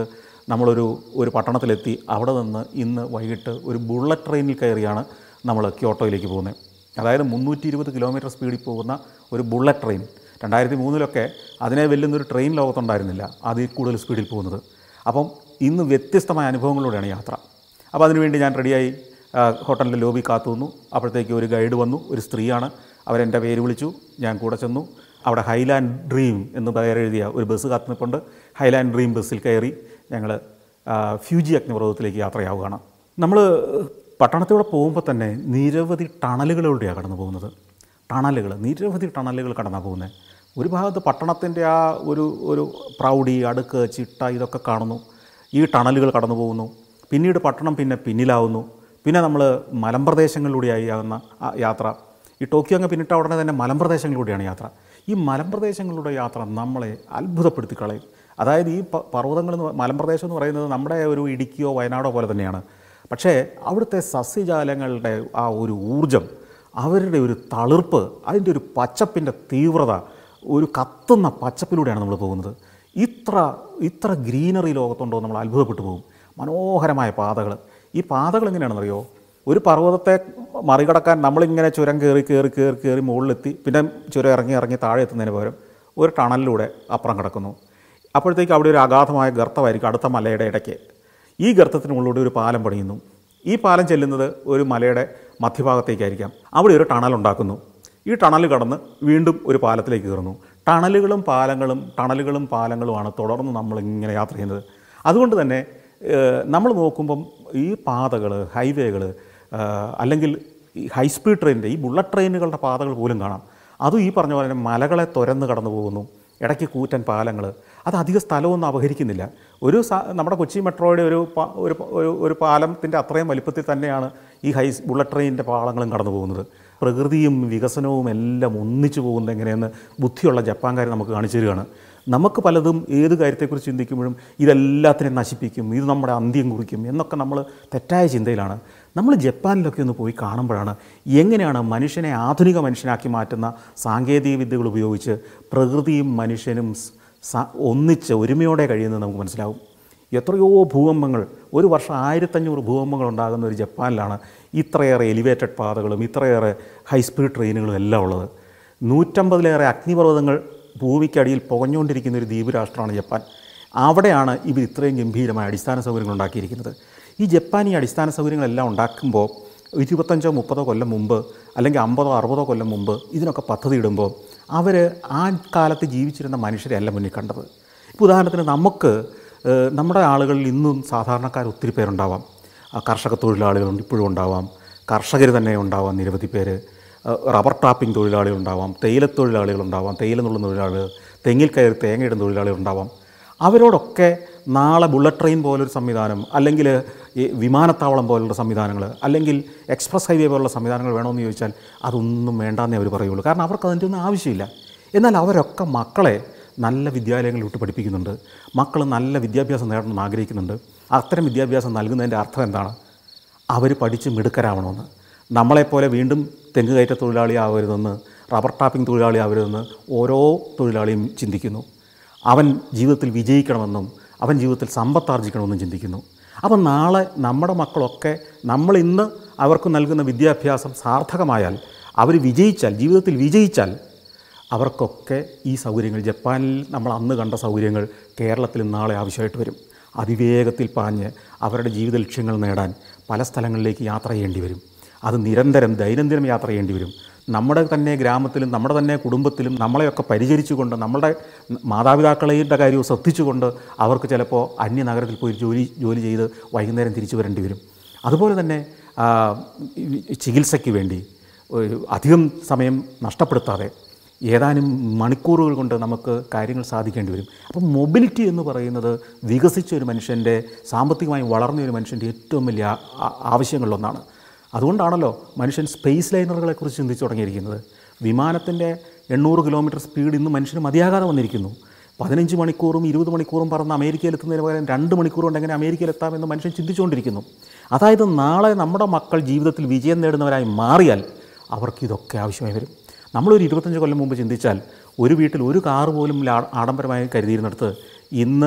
നമ്മളൊരു ഒരു പട്ടണത്തിലെത്തി അവിടെ നിന്ന് ഇന്ന് വൈകിട്ട് ഒരു ബുള്ളറ്റ് ട്രെയിനിൽ കയറിയാണ് നമ്മൾ ക്യോട്ടോയിലേക്ക് പോകുന്നത് അതായത് മുന്നൂറ്റി ഇരുപത് കിലോമീറ്റർ സ്പീഡിൽ പോകുന്ന ഒരു ബുള്ളറ്റ് ട്രെയിൻ രണ്ടായിരത്തി മൂന്നിലൊക്കെ അതിനെ വെല്ലുന്നൊരു ട്രെയിൻ ലോകത്തുണ്ടായിരുന്നില്ല അതിൽ കൂടുതൽ സ്പീഡിൽ പോകുന്നത് അപ്പം ഇന്ന് വ്യത്യസ്തമായ അനുഭവങ്ങളിലൂടെയാണ് യാത്ര അപ്പോൾ അതിനുവേണ്ടി ഞാൻ റെഡിയായി ആ, ഹോട്ടലിൻ്റെ ലോബി കാത്തു നിന്നു അപ്പോഴത്തേക്ക് ഒരു ഗൈഡ് വന്നു ഒരു സ്ത്രീയാണ് അവരെൻ്റെ പേര് വിളിച്ചു ഞാൻ കൂടെ ചെന്നു അവിടെ ഹൈലാൻഡ് ഡ്രീം എന്ന് പേരെഴുതിയ ഒരു ബസ് കാത്തു നിൽപ്പുണ്ട് ഹൈലാൻഡ് ഡ്രീം ബസ്സിൽ കയറി ഞങ്ങൾ ഫ്യൂജി അഗ്നിപർവ്വതത്തിലേക്ക് യാത്രയാവുകയാണ് നമ്മൾ പട്ടണത്തിലൂടെ പോകുമ്പോൾ തന്നെ നിരവധി ടണലുകളിലൂടെയാണ് കടന്നു പോകുന്നത് ടണലുകൾ നിരവധി ടണലുകൾ കടന്നാണ് പോകുന്നത് ഒരു ഭാഗത്ത് പട്ടണത്തിൻ്റെ ആ ഒരു ഒരു പ്രൗഢി അടുക്ക് ചിട്ട ഇതൊക്കെ കാണുന്നു ഈ ടണലുകൾ കടന്നു പോകുന്നു പിന്നീട് പട്ടണം പിന്നെ പിന്നിലാവുന്നു പിന്നെ നമ്മൾ മലമ്പ്രദേശങ്ങളിലൂടെയായി ആകുന്ന ആ യാത്ര ഈ ടോക്കിയോ അങ്ങ് പിന്നിട്ട ഉടനെ തന്നെ മലമ്പ്രദേശങ്ങളിലൂടെയാണ് യാത്ര ഈ മലമ്പ്രദേശങ്ങളിലൂടെ യാത്ര നമ്മളെ അത്ഭുതപ്പെടുത്തി കളയും അതായത് ഈ പ- പർവ്വതങ്ങൾ എന്ന് പ- മലമ്പ്രദേശം എന്ന് പറയുന്നത് നമ്മുടെ ഒരു ഇടുക്കിയോ വയനാടോ പോലെ തന്നെയാണ് പക്ഷേ അവിടുത്തെ സസ്യജാലങ്ങളുടെ ആ ഒരു ഊർജം അവരുടെ ഒരു തളിർപ്പ് അതിൻ്റെ ഒരു പച്ചപ്പിൻ്റെ തീവ്രത ഒരു കത്തുന്ന പച്ചപ്പിലൂടെയാണ് നമ്മൾ പോകുന്നത് ഇത്ര ഇത്ര ഗ്രീനറി ലോകത്തുണ്ടോ എന്ന് നമ്മൾ അത്ഭുതപ്പെട്ടു പോകും മനോഹരമായ പാതകൾ ഈ പാതകൾ എങ്ങനെയാണെന്നറിയോ ഒരു പർവ്വതത്തെ മറികടക്കാൻ നമ്മളിങ്ങനെ ചുരം കയറി കയറി കയറി കയറി മുകളിലെത്തി പിന്നെ ചുരം ഇറങ്ങി ഇറങ്ങി താഴെ എത്തുന്നതിന് പകരം ഒരു ടണലിലൂടെ അപ്പുറം കിടക്കുന്നു അപ്പോഴത്തേക്ക് അവിടെ ഒരു അഗാധമായ ഗർത്തമായിരിക്കും അടുത്ത മലയുടെ ഇടയ്ക്ക് ഈ ഗർത്തത്തിന് മുകളിലൂടെ ഒരു പാലം പണിയുന്നു ഈ പാലം ചെല്ലുന്നത് ഒരു മലയുടെ മധ്യഭാഗത്തേക്കായിരിക്കാം അവിടെ ഒരു ടണൽ ഉണ്ടാക്കുന്നു ഈ ടണൽ കടന്ന് വീണ്ടും ഒരു പാലത്തിലേക്ക് കയറുന്നു ടണലുകളും പാലങ്ങളും ടണലുകളും പാലങ്ങളുമാണ് തുടർന്ന് നമ്മൾ ഇങ്ങനെ യാത്ര ചെയ്യുന്നത് അതുകൊണ്ട് തന്നെ നമ്മൾ നോക്കുമ്പം ഈ പാതകൾ ഹൈവേകൾ അല്ലെങ്കിൽ ഈ ഹൈ സ്പീഡ് ട്രെയിനിൻ്റെ ഈ ബുള്ളറ്റ് ട്രെയിനുകളുടെ പാതകൾ പോലും കാണാം അതും ഈ പറഞ്ഞ പോലെ തന്നെ മലകളെ തുരന്ന് കടന്നു പോകുന്നു ഇടയ്ക്ക് കൂറ്റൻ പാലങ്ങൾ അത് അധിക സ്ഥലമൊന്നും അപഹരിക്കുന്നില്ല ഒരു സ- നമ്മുടെ കൊച്ചി മെട്രോയുടെ ഒരു പ- ഒരു പ- ഒരു ഒരു പാലത്തിൻ്റെ അത്രയും വലിപ്പത്തിൽ തന്നെയാണ് ഈ ഹൈ ബുള്ളറ്റ് ട്രെയിനിൻ്റെ പാളങ്ങളും കടന്നു പോകുന്നത് പ്രകൃതിയും വികസനവും എല്ലാം ഒന്നിച്ചു പോകുന്നത് എങ്ങനെയെന്ന് ബുദ്ധിയുള്ള ജപ്പാൻകാർ നമുക്ക് കാണിച്ചു തരികയാണ് നമുക്ക് പലതും ഏത് കാര്യത്തെക്കുറിച്ച് ചിന്തിക്കുമ്പോഴും ഇതെല്ലാത്തിനെയും നശിപ്പിക്കും ഇത് നമ്മുടെ അന്ത്യം കുറിക്കും എന്നൊക്കെ നമ്മൾ തെറ്റായ ചിന്തയിലാണ് നമ്മൾ ജപ്പാനിലൊക്കെ ഒന്ന് പോയി കാണുമ്പോഴാണ് എങ്ങനെയാണ് മനുഷ്യനെ ആധുനിക മനുഷ്യനാക്കി മാറ്റുന്ന സാങ്കേതിക വിദ്യകൾ ഉപയോഗിച്ച് പ്രകൃതിയും മനുഷ്യനും സ- സ- ഒന്നിച്ച് ഒരുമയോടെ കഴിയുന്നത് നമുക്ക് മനസ്സിലാവും എത്രയോ ഭൂകമ്പങ്ങൾ ഒരു വർഷം ആയിരത്തഞ്ഞൂറ് ഭൂകമ്പങ്ങൾ ഉണ്ടാകുന്ന ഒരു ജപ്പാനിലാണ് ഇത്രയേറെ എലിവേറ്റഡ് പാതകളും ഇത്രയേറെ ഹൈസ്പീഡ് ട്രെയിനുകളും എല്ലാം ഉള്ളത് നൂറ്റമ്പതിലേറെ അഗ്നിപർവ്വതങ്ങൾ ഭൂമിക്കടിയിൽ പുകഞ്ഞുകൊണ്ടിരിക്കുന്ന ഒരു ദ്വീപ് രാഷ്ട്രമാണ് ജപ്പാൻ അവിടെയാണ് ഇവർ ഇത്രയും ഗംഭീരമായ അടിസ്ഥാന സൗകര്യങ്ങൾ ഉണ്ടാക്കിയിരിക്കുന്നത് ഈ ജപ്പാൻ ഈ അടിസ്ഥാന സൗകര്യങ്ങളെല്ലാം ഉണ്ടാക്കുമ്പോൾ ഇരുപത്തഞ്ചോ മുപ്പതോ കൊല്ലം മുമ്പ് അല്ലെങ്കിൽ അമ്പതോ അറുപതോ കൊല്ലം മുമ്പ് ഇതിനൊക്കെ പദ്ധതി ഇടുമ്പോൾ അവർ ആ കാലത്ത് ജീവിച്ചിരുന്ന മനുഷ്യരെ അല്ല മുന്നിൽ കണ്ടത് ഇപ്പോൾ ഉദാഹരണത്തിന് നമുക്ക് ഏഹ്, നമ്മുടെ ആളുകളിൽ ഇന്നും സാധാരണക്കാർ ഒത്തിരി പേരുണ്ടാവാം ആ കർഷക തൊഴിലാളികൾ ഇപ്പോഴും ഉണ്ടാവാം കർഷകർ തന്നെ ഉണ്ടാവാം നിരവധി പേര് ഏഹ്, റബ്ബർ ടാപ്പിംഗ് തൊഴിലാളികളുണ്ടാവാം തേയില തൊഴിലാളികളുണ്ടാവാം തേയില നുള്ളുന്ന തൊഴിലാളികൾ തെങ്ങിൽ കയറി തേങ്ങയിടുന്ന തൊഴിലാളികളുണ്ടാവാം അവരോടൊക്കെ നാളെ ബുള്ളറ്റ് ട്രെയിൻ പോലൊരു സംവിധാനം അല്ലെങ്കിൽ ഈ വിമാനത്താവളം പോലുള്ള സംവിധാനങ്ങൾ അല്ലെങ്കിൽ എക്സ്പ്രസ് ഹൈവേ പോലുള്ള സംവിധാനങ്ങൾ വേണമെന്ന് ചോദിച്ചാൽ അതൊന്നും വേണ്ടാന്നേ അവർ പറയുള്ളൂ കാരണം അവർക്ക് അതിൻ്റെ ഒന്നും ആവശ്യമില്ല എന്നാൽ അവരൊക്കെ മക്കളെ നല്ല വിദ്യാലയങ്ങളിൽ വിട്ട് പഠിപ്പിക്കുന്നുണ്ട് മക്കൾ നല്ല വിദ്യാഭ്യാസം നേടണമെന്ന് ആഗ്രഹിക്കുന്നുണ്ട് അത്തരം വിദ്യാഭ്യാസം നൽകുന്നതിൻ്റെ അർത്ഥം എന്താണ് അവർ പഠിച്ച് മിടുക്കരാവണമെന്ന് നമ്മളെപ്പോലെ വീണ്ടും തെങ്ങ് കയറ്റ തൊഴിലാളിയാവരുതെന്ന് റബ്ബർ ടാപ്പിംഗ് തൊഴിലാളിയാവരുതെന്ന് ഓരോ തൊഴിലാളിയും ചിന്തിക്കുന്നു അവൻ ജീവിതത്തിൽ വിജയിക്കണമെന്നും അവൻ ജീവിതത്തിൽ സമ്പത്താർജിക്കണമെന്നും ചിന്തിക്കുന്നു അപ്പം നാളെ നമ്മുടെ മക്കളൊക്കെ നമ്മൾ ഇന്ന് അവർക്ക് നൽകുന്ന വിദ്യാഭ്യാസം സാർത്ഥകമായാൽ അവർ വിജയിച്ചാൽ ജീവിതത്തിൽ വിജയിച്ചാൽ അവർക്കൊക്കെ ഈ സൗകര്യങ്ങൾ ജപ്പാനിൽ നമ്മൾ അന്ന് കണ്ട സൗകര്യങ്ങൾ കേരളത്തിൽ നാളെ ആവശ്യമായിട്ട് വരും അതിവേഗത്തിൽ പാഞ്ഞ് അവരുടെ ജീവിത ലക്ഷ്യങ്ങൾ നേടാൻ പല സ്ഥലങ്ങളിലേക്ക് യാത്ര ചെയ്യേണ്ടി വരും അത് നിരന്തരം ദൈനംദിനം യാത്ര ചെയ്യേണ്ടി വരും നമ്മുടെ തന്നെ ഗ്രാമത്തിലും നമ്മുടെ തന്നെ കുടുംബത്തിലും നമ്മളെയൊക്കെ പരിചരിച്ചുകൊണ്ട് നമ്മളുടെ മാതാപിതാക്കളുടെ കാര്യവും ശ്രദ്ധിച്ചുകൊണ്ട് അവർക്ക് ചിലപ്പോൾ അന്യനഗരത്തിൽ പോയി ജോലി ജോലി ചെയ്ത് വൈകുന്നേരം തിരിച്ചു വരേണ്ടി വരും അതുപോലെ തന്നെ ആ, ഈ ചികിത്സയ്ക്ക് വേണ്ടി ഒരു അധികം സമയം നഷ്ടപ്പെടുത്താതെ ഏതാനും മണിക്കൂറുകൾ കൊണ്ട് നമുക്ക് കാര്യങ്ങൾ സാധിക്കേണ്ടി വരും അപ്പം മൊബിലിറ്റി എന്ന് പറയുന്നത് വികസിച്ച ഒരു മനുഷ്യൻ്റെ സാമ്പത്തികമായി വളർന്ന ഒരു മനുഷ്യൻ്റെ ഏറ്റവും വലിയ ആ- ആ- ആവശ്യങ്ങളിലൊന്നാണ് അതുകൊണ്ടാണല്ലോ മനുഷ്യൻ സ്പേസ് ലൈനറുകളെക്കുറിച്ച് ചിന്തിച്ചു തുടങ്ങിയിരിക്കുന്നത് വിമാനത്തിൻ്റെ എണ്ണൂറ് കിലോമീറ്റർ സ്പീഡ് ഇന്ന് മനുഷ്യന് മതിയാകാതെ വന്നിരിക്കുന്നു പതിനഞ്ച് മണിക്കൂറും ഇരുപത് മണിക്കൂറും പറന്ന് അമേരിക്കയിൽ എത്തുന്നതിന് പകരം രണ്ട് മണിക്കൂർ കൊണ്ട് എങ്ങനെ അമേരിക്കയിൽ എത്താമെന്ന് മനുഷ്യൻ ചിന്തിച്ചുകൊണ്ടിരിക്കുന്നു അതായത് നാളെ നമ്മുടെ മക്കൾ ജീവിതത്തിൽ വിജയം നേടുന്നവരായി മാറിയാൽ അവർക്ക് ഇതൊക്കെ ആവശ്യമായി വരും നമ്മളൊരു ഇരുപത്തഞ്ച് കൊല്ലം മുമ്പ് ചിന്തിച്ചാൽ ഒരു വീട്ടിൽ ഒരു കാറ് പോലും ലാ- ആഡംബരമായി കരുതിയിരുന്നിടത്ത് ഇന്ന്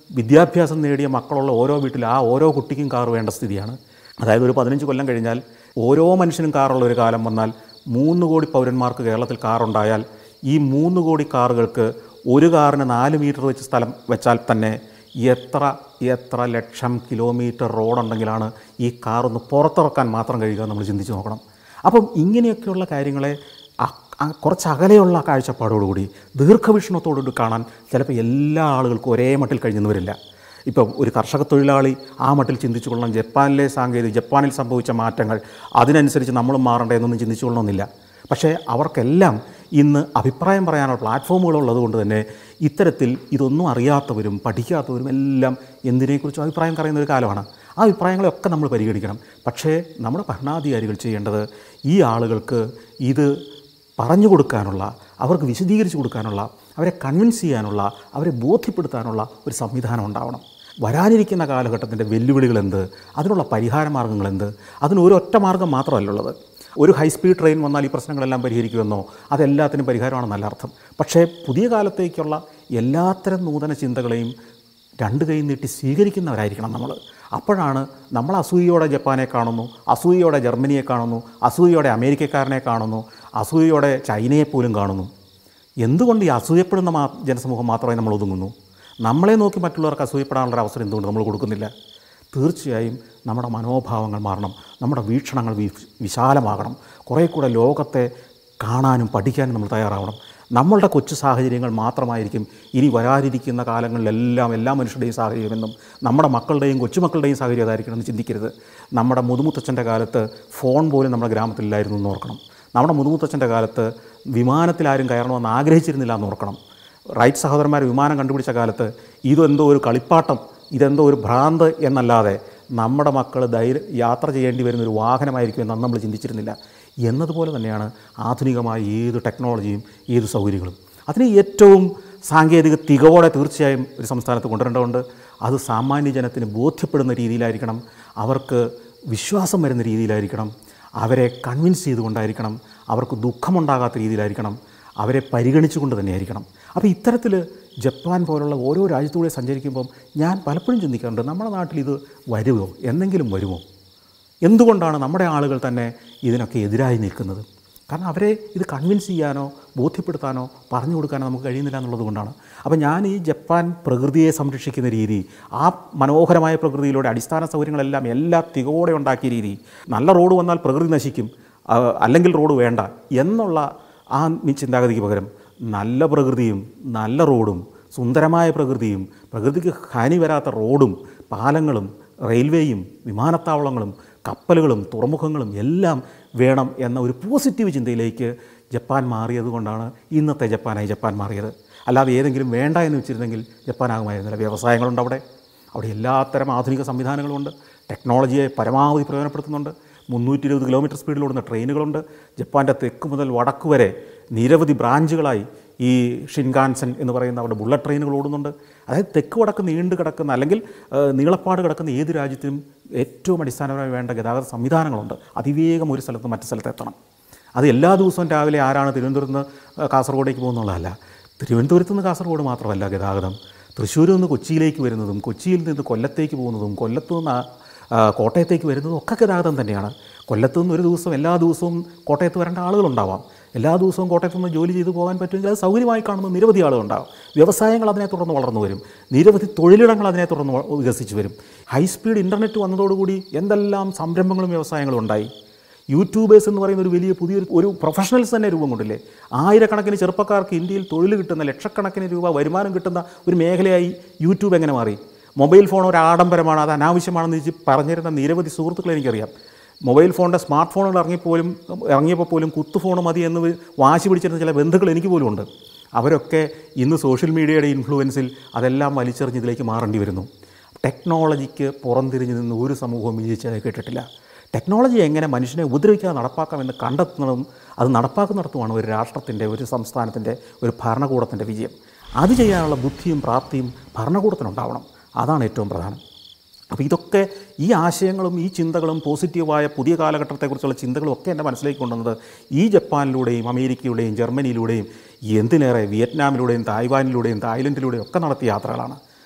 വിദ്യാഭ്യാസം നേടിയ മക്കളുള്ള ഓരോ വീട്ടിൽ ആ ഓരോ കുട്ടിക്കും കാർ വേണ്ട സ്ഥിതിയാണ് അതായത് ഒരു പതിനഞ്ച് കൊല്ലം കഴിഞ്ഞാൽ ഓരോ മനുഷ്യനും കാറുള്ള ഒരു കാലം വന്നാൽ മൂന്ന് കോടി പൗരന്മാർക്ക് കേരളത്തിൽ കാറുണ്ടായാൽ ഈ മൂന്ന് കോടി കാറുകൾക്ക് ഒരു കാറിന് നാല് മീറ്റർ വെച്ച് സ്ഥലം വെച്ചാൽ തന്നെ എത്ര എത്ര ലക്ഷം കിലോമീറ്റർ റോഡുണ്ടെങ്കിലാണ് ഈ കാറൊന്ന് പുറത്തിറക്കാൻ മാത്രം കഴിയുക എന്ന് നമ്മൾ ചിന്തിച്ച് നോക്കണം അപ്പം ഇങ്ങനെയൊക്കെയുള്ള കാര്യങ്ങളെ അ- അ- കുറച്ച് അകലെയുള്ള കാഴ്ചപ്പാടോടുകൂടി ദീർഘവീക്ഷണത്തോടുകൂടി കാണാൻ ചിലപ്പോൾ എല്ലാ ആളുകൾക്കും ഒരേ മട്ടിൽ കഴിഞ്ഞെന്ന് വരില്ല ഇപ്പം ഒരു കർഷക തൊഴിലാളി ആ മട്ടിൽ ചിന്തിച്ചു കൊള്ളണം ജപ്പാനിലെ സാങ്കേതിക ജപ്പാനിൽ സംഭവിച്ച മാറ്റങ്ങൾ അതിനനുസരിച്ച് നമ്മളും മാറണ്ടേ എന്നൊന്നും ചിന്തിച്ചു കൊള്ളണമെന്നില്ല പക്ഷേ അവർക്കെല്ലാം ഇന്ന് അഭിപ്രായം പറയാനുള്ള പ്ലാറ്റ്ഫോമുകൾ ഉള്ളതുകൊണ്ട് തന്നെ ഇത്തരത്തിൽ ഇതൊന്നും അറിയാത്തവരും പഠിക്കാത്തവരും എല്ലാം എന്തിനെക്കുറിച്ചും അഭിപ്രായം പറയുന്ന ഒരു കാലമാണ് ആ അഭിപ്രായങ്ങളെയൊക്കെ നമ്മൾ പരിഗണിക്കണം പക്ഷേ നമ്മുടെ ഭരണാധികാരികൾ ചെയ്യേണ്ടത് ഈ ആളുകൾക്ക് ഇത് പറഞ്ഞു കൊടുക്കാനുള്ള അവർക്ക് വിശദീകരിച്ച് കൊടുക്കാനുള്ള അവരെ കൺവിൻസ് ചെയ്യാനുള്ള അവരെ ബോധ്യപ്പെടുത്താനുള്ള ഒരു സംവിധാനം ഉണ്ടാവണം വരാനിരിക്കുന്ന കാലഘട്ടത്തിൻ്റെ വെല്ലുവിളികൾ എന്ത് അതിനുള്ള പരിഹാര മാർഗ്ഗങ്ങൾ എന്ത് അതിന് ഒരു ഒറ്റ മാർഗ്ഗം മാത്രമല്ലുള്ളത് ഒരു ഹൈസ്പീഡ് ട്രെയിൻ വന്നാൽ ഈ പ്രശ്നങ്ങളെല്ലാം പരിഹരിക്കുമെന്നോ അതെല്ലാത്തിനും പരിഹാരമാണെന്നല്ല അർത്ഥം പക്ഷേ പുതിയ കാലത്തേക്കുള്ള എല്ലാത്തരം നൂതന ചിന്തകളെയും രണ്ട് കൈ നീട്ടി സ്വീകരിക്കുന്നവരായിരിക്കണം നമ്മൾ അപ്പോഴാണ് നമ്മൾ അസൂയയോടെ ജപ്പാനെ കാണുന്നു അസൂയയോടെ ജർമ്മനിയെ കാണുന്നു അസൂയയോടെ അമേരിക്കക്കാരനെ കാണുന്നു അസൂയയോടെ ചൈനയെ പോലും കാണുന്നു എന്തുകൊണ്ട് ഈ അസൂയപ്പെടുന്ന മാ ജനസമൂഹം മാത്രമേ നമ്മൾ ഒതുങ്ങുന്നു നമ്മളെ നോക്കി മറ്റുള്ളവർക്ക് അസൂയപ്പെടാനുള്ള അവസരം എന്തുകൊണ്ട് നമ്മൾ കൊടുക്കുന്നില്ല തീർച്ചയായും നമ്മുടെ മനോഭാവങ്ങൾ മാറണം നമ്മുടെ വീക്ഷണങ്ങൾ വി വിശാലമാകണം കുറേ കൂടെ ലോകത്തെ കാണാനും പഠിക്കാനും നമ്മൾ തയ്യാറാവണം നമ്മളുടെ കൊച്ചു സാഹചര്യങ്ങൾ മാത്രമായിരിക്കും ഇനി വരാനിരിക്കുന്ന കാലങ്ങളിലെല്ലാം എല്ലാ മനുഷ്യരുടെയും സാഹചര്യമെന്നും നമ്മുടെ മക്കളുടെയും കൊച്ചുമക്കളുടെയും സാഹചര്യം അതായിരിക്കണം എന്ന് ചിന്തിക്കരുത് നമ്മുടെ മുതുമുത്തച്ഛൻ്റെ കാലത്ത് ഫോൺ പോലും നമ്മുടെ ഗ്രാമത്തിലില്ലായിരുന്നു എന്ന് ഓർക്കണം നമ്മുടെ മുതുമുത്തച്ഛൻ്റെ കാലത്ത് വിമാനത്തിൽ ആരും കയറണമെന്ന് ആഗ്രഹിച്ചിരുന്നില്ല എന്ന് ഓർക്കണം റൈറ്റ് സഹോദരന്മാർ വിമാനം കണ്ടുപിടിച്ച കാലത്ത് ഇതെന്തോ ഒരു കളിപ്പാട്ടം ഇതെന്തോ ഒരു ഭ്രാന്ത് എന്നല്ലാതെ നമ്മുടെ മക്കൾ ധൈര്യ യാത്ര ചെയ്യേണ്ടി വരുന്ന ഒരു വാഹനമായിരിക്കും എന്ന് അന്ന് നമ്മൾ ചിന്തിച്ചിരുന്നില്ല എന്നതുപോലെ തന്നെയാണ് ആധുനികമായ ഏത് ടെക്നോളജിയും ഏത് സൗകര്യങ്ങളും അതിന് ഏറ്റവും സാങ്കേതിക തികവോടെ തീർച്ചയായും ഒരു സംസ്ഥാനത്ത് കൊണ്ടുവരേണ്ടതുണ്ട് അത് സാമാന്യ ജനത്തിന് ബോധ്യപ്പെടുന്ന രീതിയിലായിരിക്കണം അവർക്ക് വിശ്വാസം വരുന്ന രീതിയിലായിരിക്കണം അവരെ കൺവിൻസ് ചെയ്തുകൊണ്ടായിരിക്കണം അവർക്ക് ദുഃഖമുണ്ടാകാത്ത രീതിയിലായിരിക്കണം അവരെ പരിഗണിച്ചുകൊണ്ട് തന്നെയായിരിക്കണം അപ്പോൾ ഇത്തരത്തിൽ ജപ്പാൻ പോലുള്ള ഓരോ രാജ്യത്തൂടെ സഞ്ചരിക്കുമ്പം ഞാൻ പലപ്പോഴും ചിന്തിക്കാറുണ്ട് നമ്മുടെ നാട്ടിൽ ഇത് വരുമോ എന്നെങ്കിലും വരുമോ എന്തുകൊണ്ടാണ് നമ്മുടെ ആളുകൾ തന്നെ ഇതിനൊക്കെ എതിരായി നിൽക്കുന്നത് കാരണം അവരെ ഇത് കൺവിൻസ് ചെയ്യാനോ ബോധ്യപ്പെടുത്താനോ പറഞ്ഞു കൊടുക്കാനോ നമുക്ക് കഴിയുന്നില്ല എന്നുള്ളത് കൊണ്ടാണ് അപ്പോൾ ഞാൻ ഈ ജപ്പാൻ പ്രകൃതിയെ സംരക്ഷിക്കുന്ന രീതി ആ മനോഹരമായ പ്രകൃതിയിലൂടെ അടിസ്ഥാന സൗകര്യങ്ങളെല്ലാം എല്ലാ തികവോടെ ഉണ്ടാക്കിയ രീതി നല്ല റോഡ് വന്നാൽ പ്രകൃതി നശിക്കും ആ, അല്ലെങ്കിൽ റോഡ് വേണ്ട എന്നുള്ള ആ ചിന്താഗതിക്ക് പകരം നല്ല പ്രകൃതിയും നല്ല റോഡും സുന്ദരമായ പ്രകൃതിയും പ്രകൃതിക്ക് ഹാനി വരാത്ത റോഡും പാലങ്ങളും റെയിൽവേയും വിമാനത്താവളങ്ങളും കപ്പലുകളും തുറമുഖങ്ങളും എല്ലാം വേണം എന്ന ഒരു പോസിറ്റീവ് ചിന്തയിലേക്ക് ജപ്പാൻ മാറിയത് കൊണ്ടാണ് ഇന്നത്തെ ജപ്പാനായി ജപ്പാൻ മാറിയത് അല്ലാതെ ഏതെങ്കിലും വേണ്ട എന്ന് വെച്ചിരുന്നെങ്കിൽ ജപ്പാനാകുമായിരുന്നില്ല വ്യവസായങ്ങളുണ്ട് അവിടെ അവിടെ എല്ലാത്തരം ആധുനിക സംവിധാനങ്ങളുമുണ്ട് ടെക്നോളജിയെ പരമാവധി പ്രയോജനപ്പെടുത്തുന്നുണ്ട് മുന്നൂറ്റി ഇരുപത് കിലോമീറ്റർ സ്പീഡിൽ ഓടുന്ന ട്രെയിനുകളുണ്ട് ജപ്പാൻ്റെ തെക്ക് മുതൽ വടക്ക് വരെ നിരവധി ബ്രാഞ്ചുകളായി ഈ ഷിൻകാൻസൻ എന്ന് പറയുന്ന അവിടെ ബുള്ളറ്റ് ട്രെയിനുകൾ ഓടുന്നുണ്ട് അതായത് തെക്ക് വടക്ക് നീണ്ടു കിടക്കുന്ന അല്ലെങ്കിൽ ഏഹ്, നീളപ്പാട് കിടക്കുന്ന ഏത് രാജ്യത്തിനും ഏറ്റവും അടിസ്ഥാനപരമായി വേണ്ട ഗതാഗത സംവിധാനങ്ങളുണ്ട് അതിവേഗം ഒരു സ്ഥലത്ത് മറ്റു സ്ഥലത്ത് എത്തണം അത് എല്ലാ ദിവസവും രാവിലെ ആരാണ് തിരുവനന്തപുരത്ത് നിന്ന് കാസർഗോഡേക്ക് പോകുന്നുള്ളതല്ല തിരുവനന്തപുരത്ത് നിന്ന് കാസർഗോഡ് മാത്രമല്ല ഗതാഗതം തൃശ്ശൂരിൽ നിന്ന് കൊച്ചിയിലേക്ക് വരുന്നതും കൊച്ചിയിൽ നിന്ന് കൊല്ലത്തേക്ക് പോകുന്നതും കൊല്ലത്ത് നിന്ന് ആ- ആ, കോട്ടയത്തേക്ക് വരുന്നതും ഒക്കെ ഗതാഗതം തന്നെയാണ് കൊല്ലത്ത് നിന്ന് ഒരു ദിവസം എല്ലാ ദിവസവും കോട്ടയത്ത് വരേണ്ട ആളുകളുണ്ടാവാം എല്ലാ ദിവസവും കോട്ടയത്ത് നിന്ന് ജോലി ചെയ്തു പോകാൻ പറ്റുമെങ്കിൽ അത് സൗകര്യമായി കാണുന്ന നിരവധി ആളുകളുണ്ടാവും വ്യവസായങ്ങൾ അതിനെ തുടർന്ന് വളർന്നു വരും നിരവധി തൊഴിലിടങ്ങൾ അതിനെ തുടർന്ന് വ- വികസിച്ച് വരും ഹൈസ്പീഡ് ഇൻ്റർനെറ്റ് വന്നതോടുകൂടി എന്തെല്ലാം സംരംഭങ്ങളും വ്യവസായങ്ങളും ഉണ്ടായി യൂട്യൂബേഴ്സ് എന്ന് പറയുന്ന ഒരു വലിയ പുതിയൊരു ഒരു പ്രൊഫഷണൽസ് തന്നെ രൂപം കൊണ്ടില്ലേ ആയിരക്കണക്കിന് ചെറുപ്പക്കാർക്ക് ഇന്ത്യയിൽ തൊഴിൽ കിട്ടുന്ന ലക്ഷക്കണക്കിന് രൂപ വരുമാനം കിട്ടുന്ന ഒരു മേഖലയായി യൂട്യൂബ് എങ്ങനെ മാറി മൊബൈൽ ഫോൺ ഒരു ആഡംബരമാണ് അത് അനാവശ്യമാണെന്ന് വെച്ച് പറഞ്ഞിരുന്ന നിരവധി സുഹൃത്തുക്കളെ എനിക്കറിയാം മൊബൈൽ ഫോണിൻ്റെ സ്മാർട്ട് ഫോണുകൾ ഇറങ്ങിപ്പോലും ഇറങ്ങിയപ്പോൾ പോലും കുത്തു ഫോൺ മതി എന്ന് വാശി പിടിച്ചിരുന്ന ചില ബന്ധുക്കൾ എനിക്ക് പോലും ഉണ്ട് അവരൊക്കെ ഇന്ന് സോഷ്യൽ മീഡിയയുടെ ഇൻഫ്ലുവൻസിൽ അതെല്ലാം വലിച്ചെറിഞ്ഞ് ഇതിലേക്ക് മാറേണ്ടി വരുന്നു ടെക്നോളജിക്ക് പുറംതിരിഞ്ഞ് നിന്ന് ഒരു സമൂഹവും വിജയിച്ചതായി കേട്ടിട്ടില്ല ടെക്നോളജി എങ്ങനെ മനുഷ്യനെ ഉപദ്രവിക്കാതെ നടപ്പാക്കാമെന്ന് കണ്ടെത്തുന്നതും അത് നടപ്പാക്കുന്നിടത്തുമാണ് ഒരു രാഷ്ട്രത്തിൻ്റെ ഒരു സംസ്ഥാനത്തിൻ്റെ ഒരു ഭരണകൂടത്തിൻ്റെ വിജയം അത് ചെയ്യാനുള്ള ബുദ്ധിയും പ്രാപ്തിയും ഭരണകൂടത്തിനുണ്ടാവണം അതാണ് ഏറ്റവും പ്രധാനം അപ്പോൾ ഇതൊക്കെ ഈ ആശയങ്ങളും ഈ ചിന്തകളും പോസിറ്റീവായ പുതിയ കാലഘട്ടത്തെക്കുറിച്ചുള്ള ചിന്തകളും ഒക്കെ എൻ്റെ മനസ്സിലേക്ക് കൊണ്ടുവന്നത് ഈ ജപ്പാനിലൂടെയും അമേരിക്കയുടെയും ജർമ്മനിയിലൂടെയും എന്തിനേറെ വിയറ്റ്നാമിലൂടെയും തായ്വാനിലൂടെയും തായ്ലൻഡിലൂടെയും ഒക്കെ നടത്തിയ യാത്രകളാണ്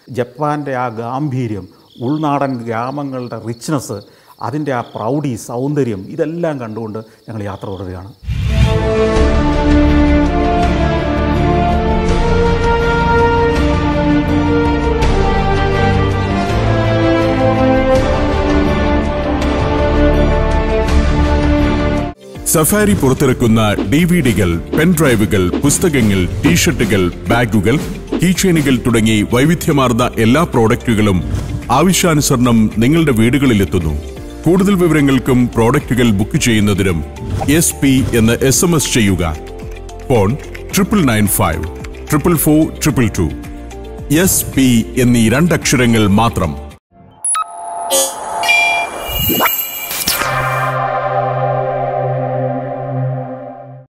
ജപ്പാൻ്റെ ആ ഗാംഭീര്യം ഉൾനാടൻ ഗ്രാമങ്ങളുടെ റിച്ച്നെസ് അതിൻ്റെ ആ പ്രൗഢി സൗന്ദര്യം ഇതെല്ലാം കണ്ടുകൊണ്ട് ഞങ്ങൾ യാത്ര തുടരുകയാണ് സഫാരി പുറത്തിറക്കുന്ന ഡി വി ഡികൾ പെൻഡ്രൈവുകൾ പുസ്തകങ്ങൾ ടീഷർട്ടുകൾ ബാഗുകൾ കീചെയിനുകൾ തുടങ്ങി വൈവിധ്യമാർന്ന എല്ലാ പ്രോഡക്റ്റുകളും ആവശ്യാനുസരണം നിങ്ങളുടെ വീടുകളിലെത്തുന്നു കൂടുതൽ വിവരങ്ങൾക്കും പ്രോഡക്റ്റുകൾ ബുക്ക് ചെയ്യുന്നതിനും എസ് പി എന്ന് എസ് എം എസ് ചെയ്യുക phone triple nine five triple four triple two S P എന്നീ രണ്ടക്ഷരങ്ങൾ മാത്രം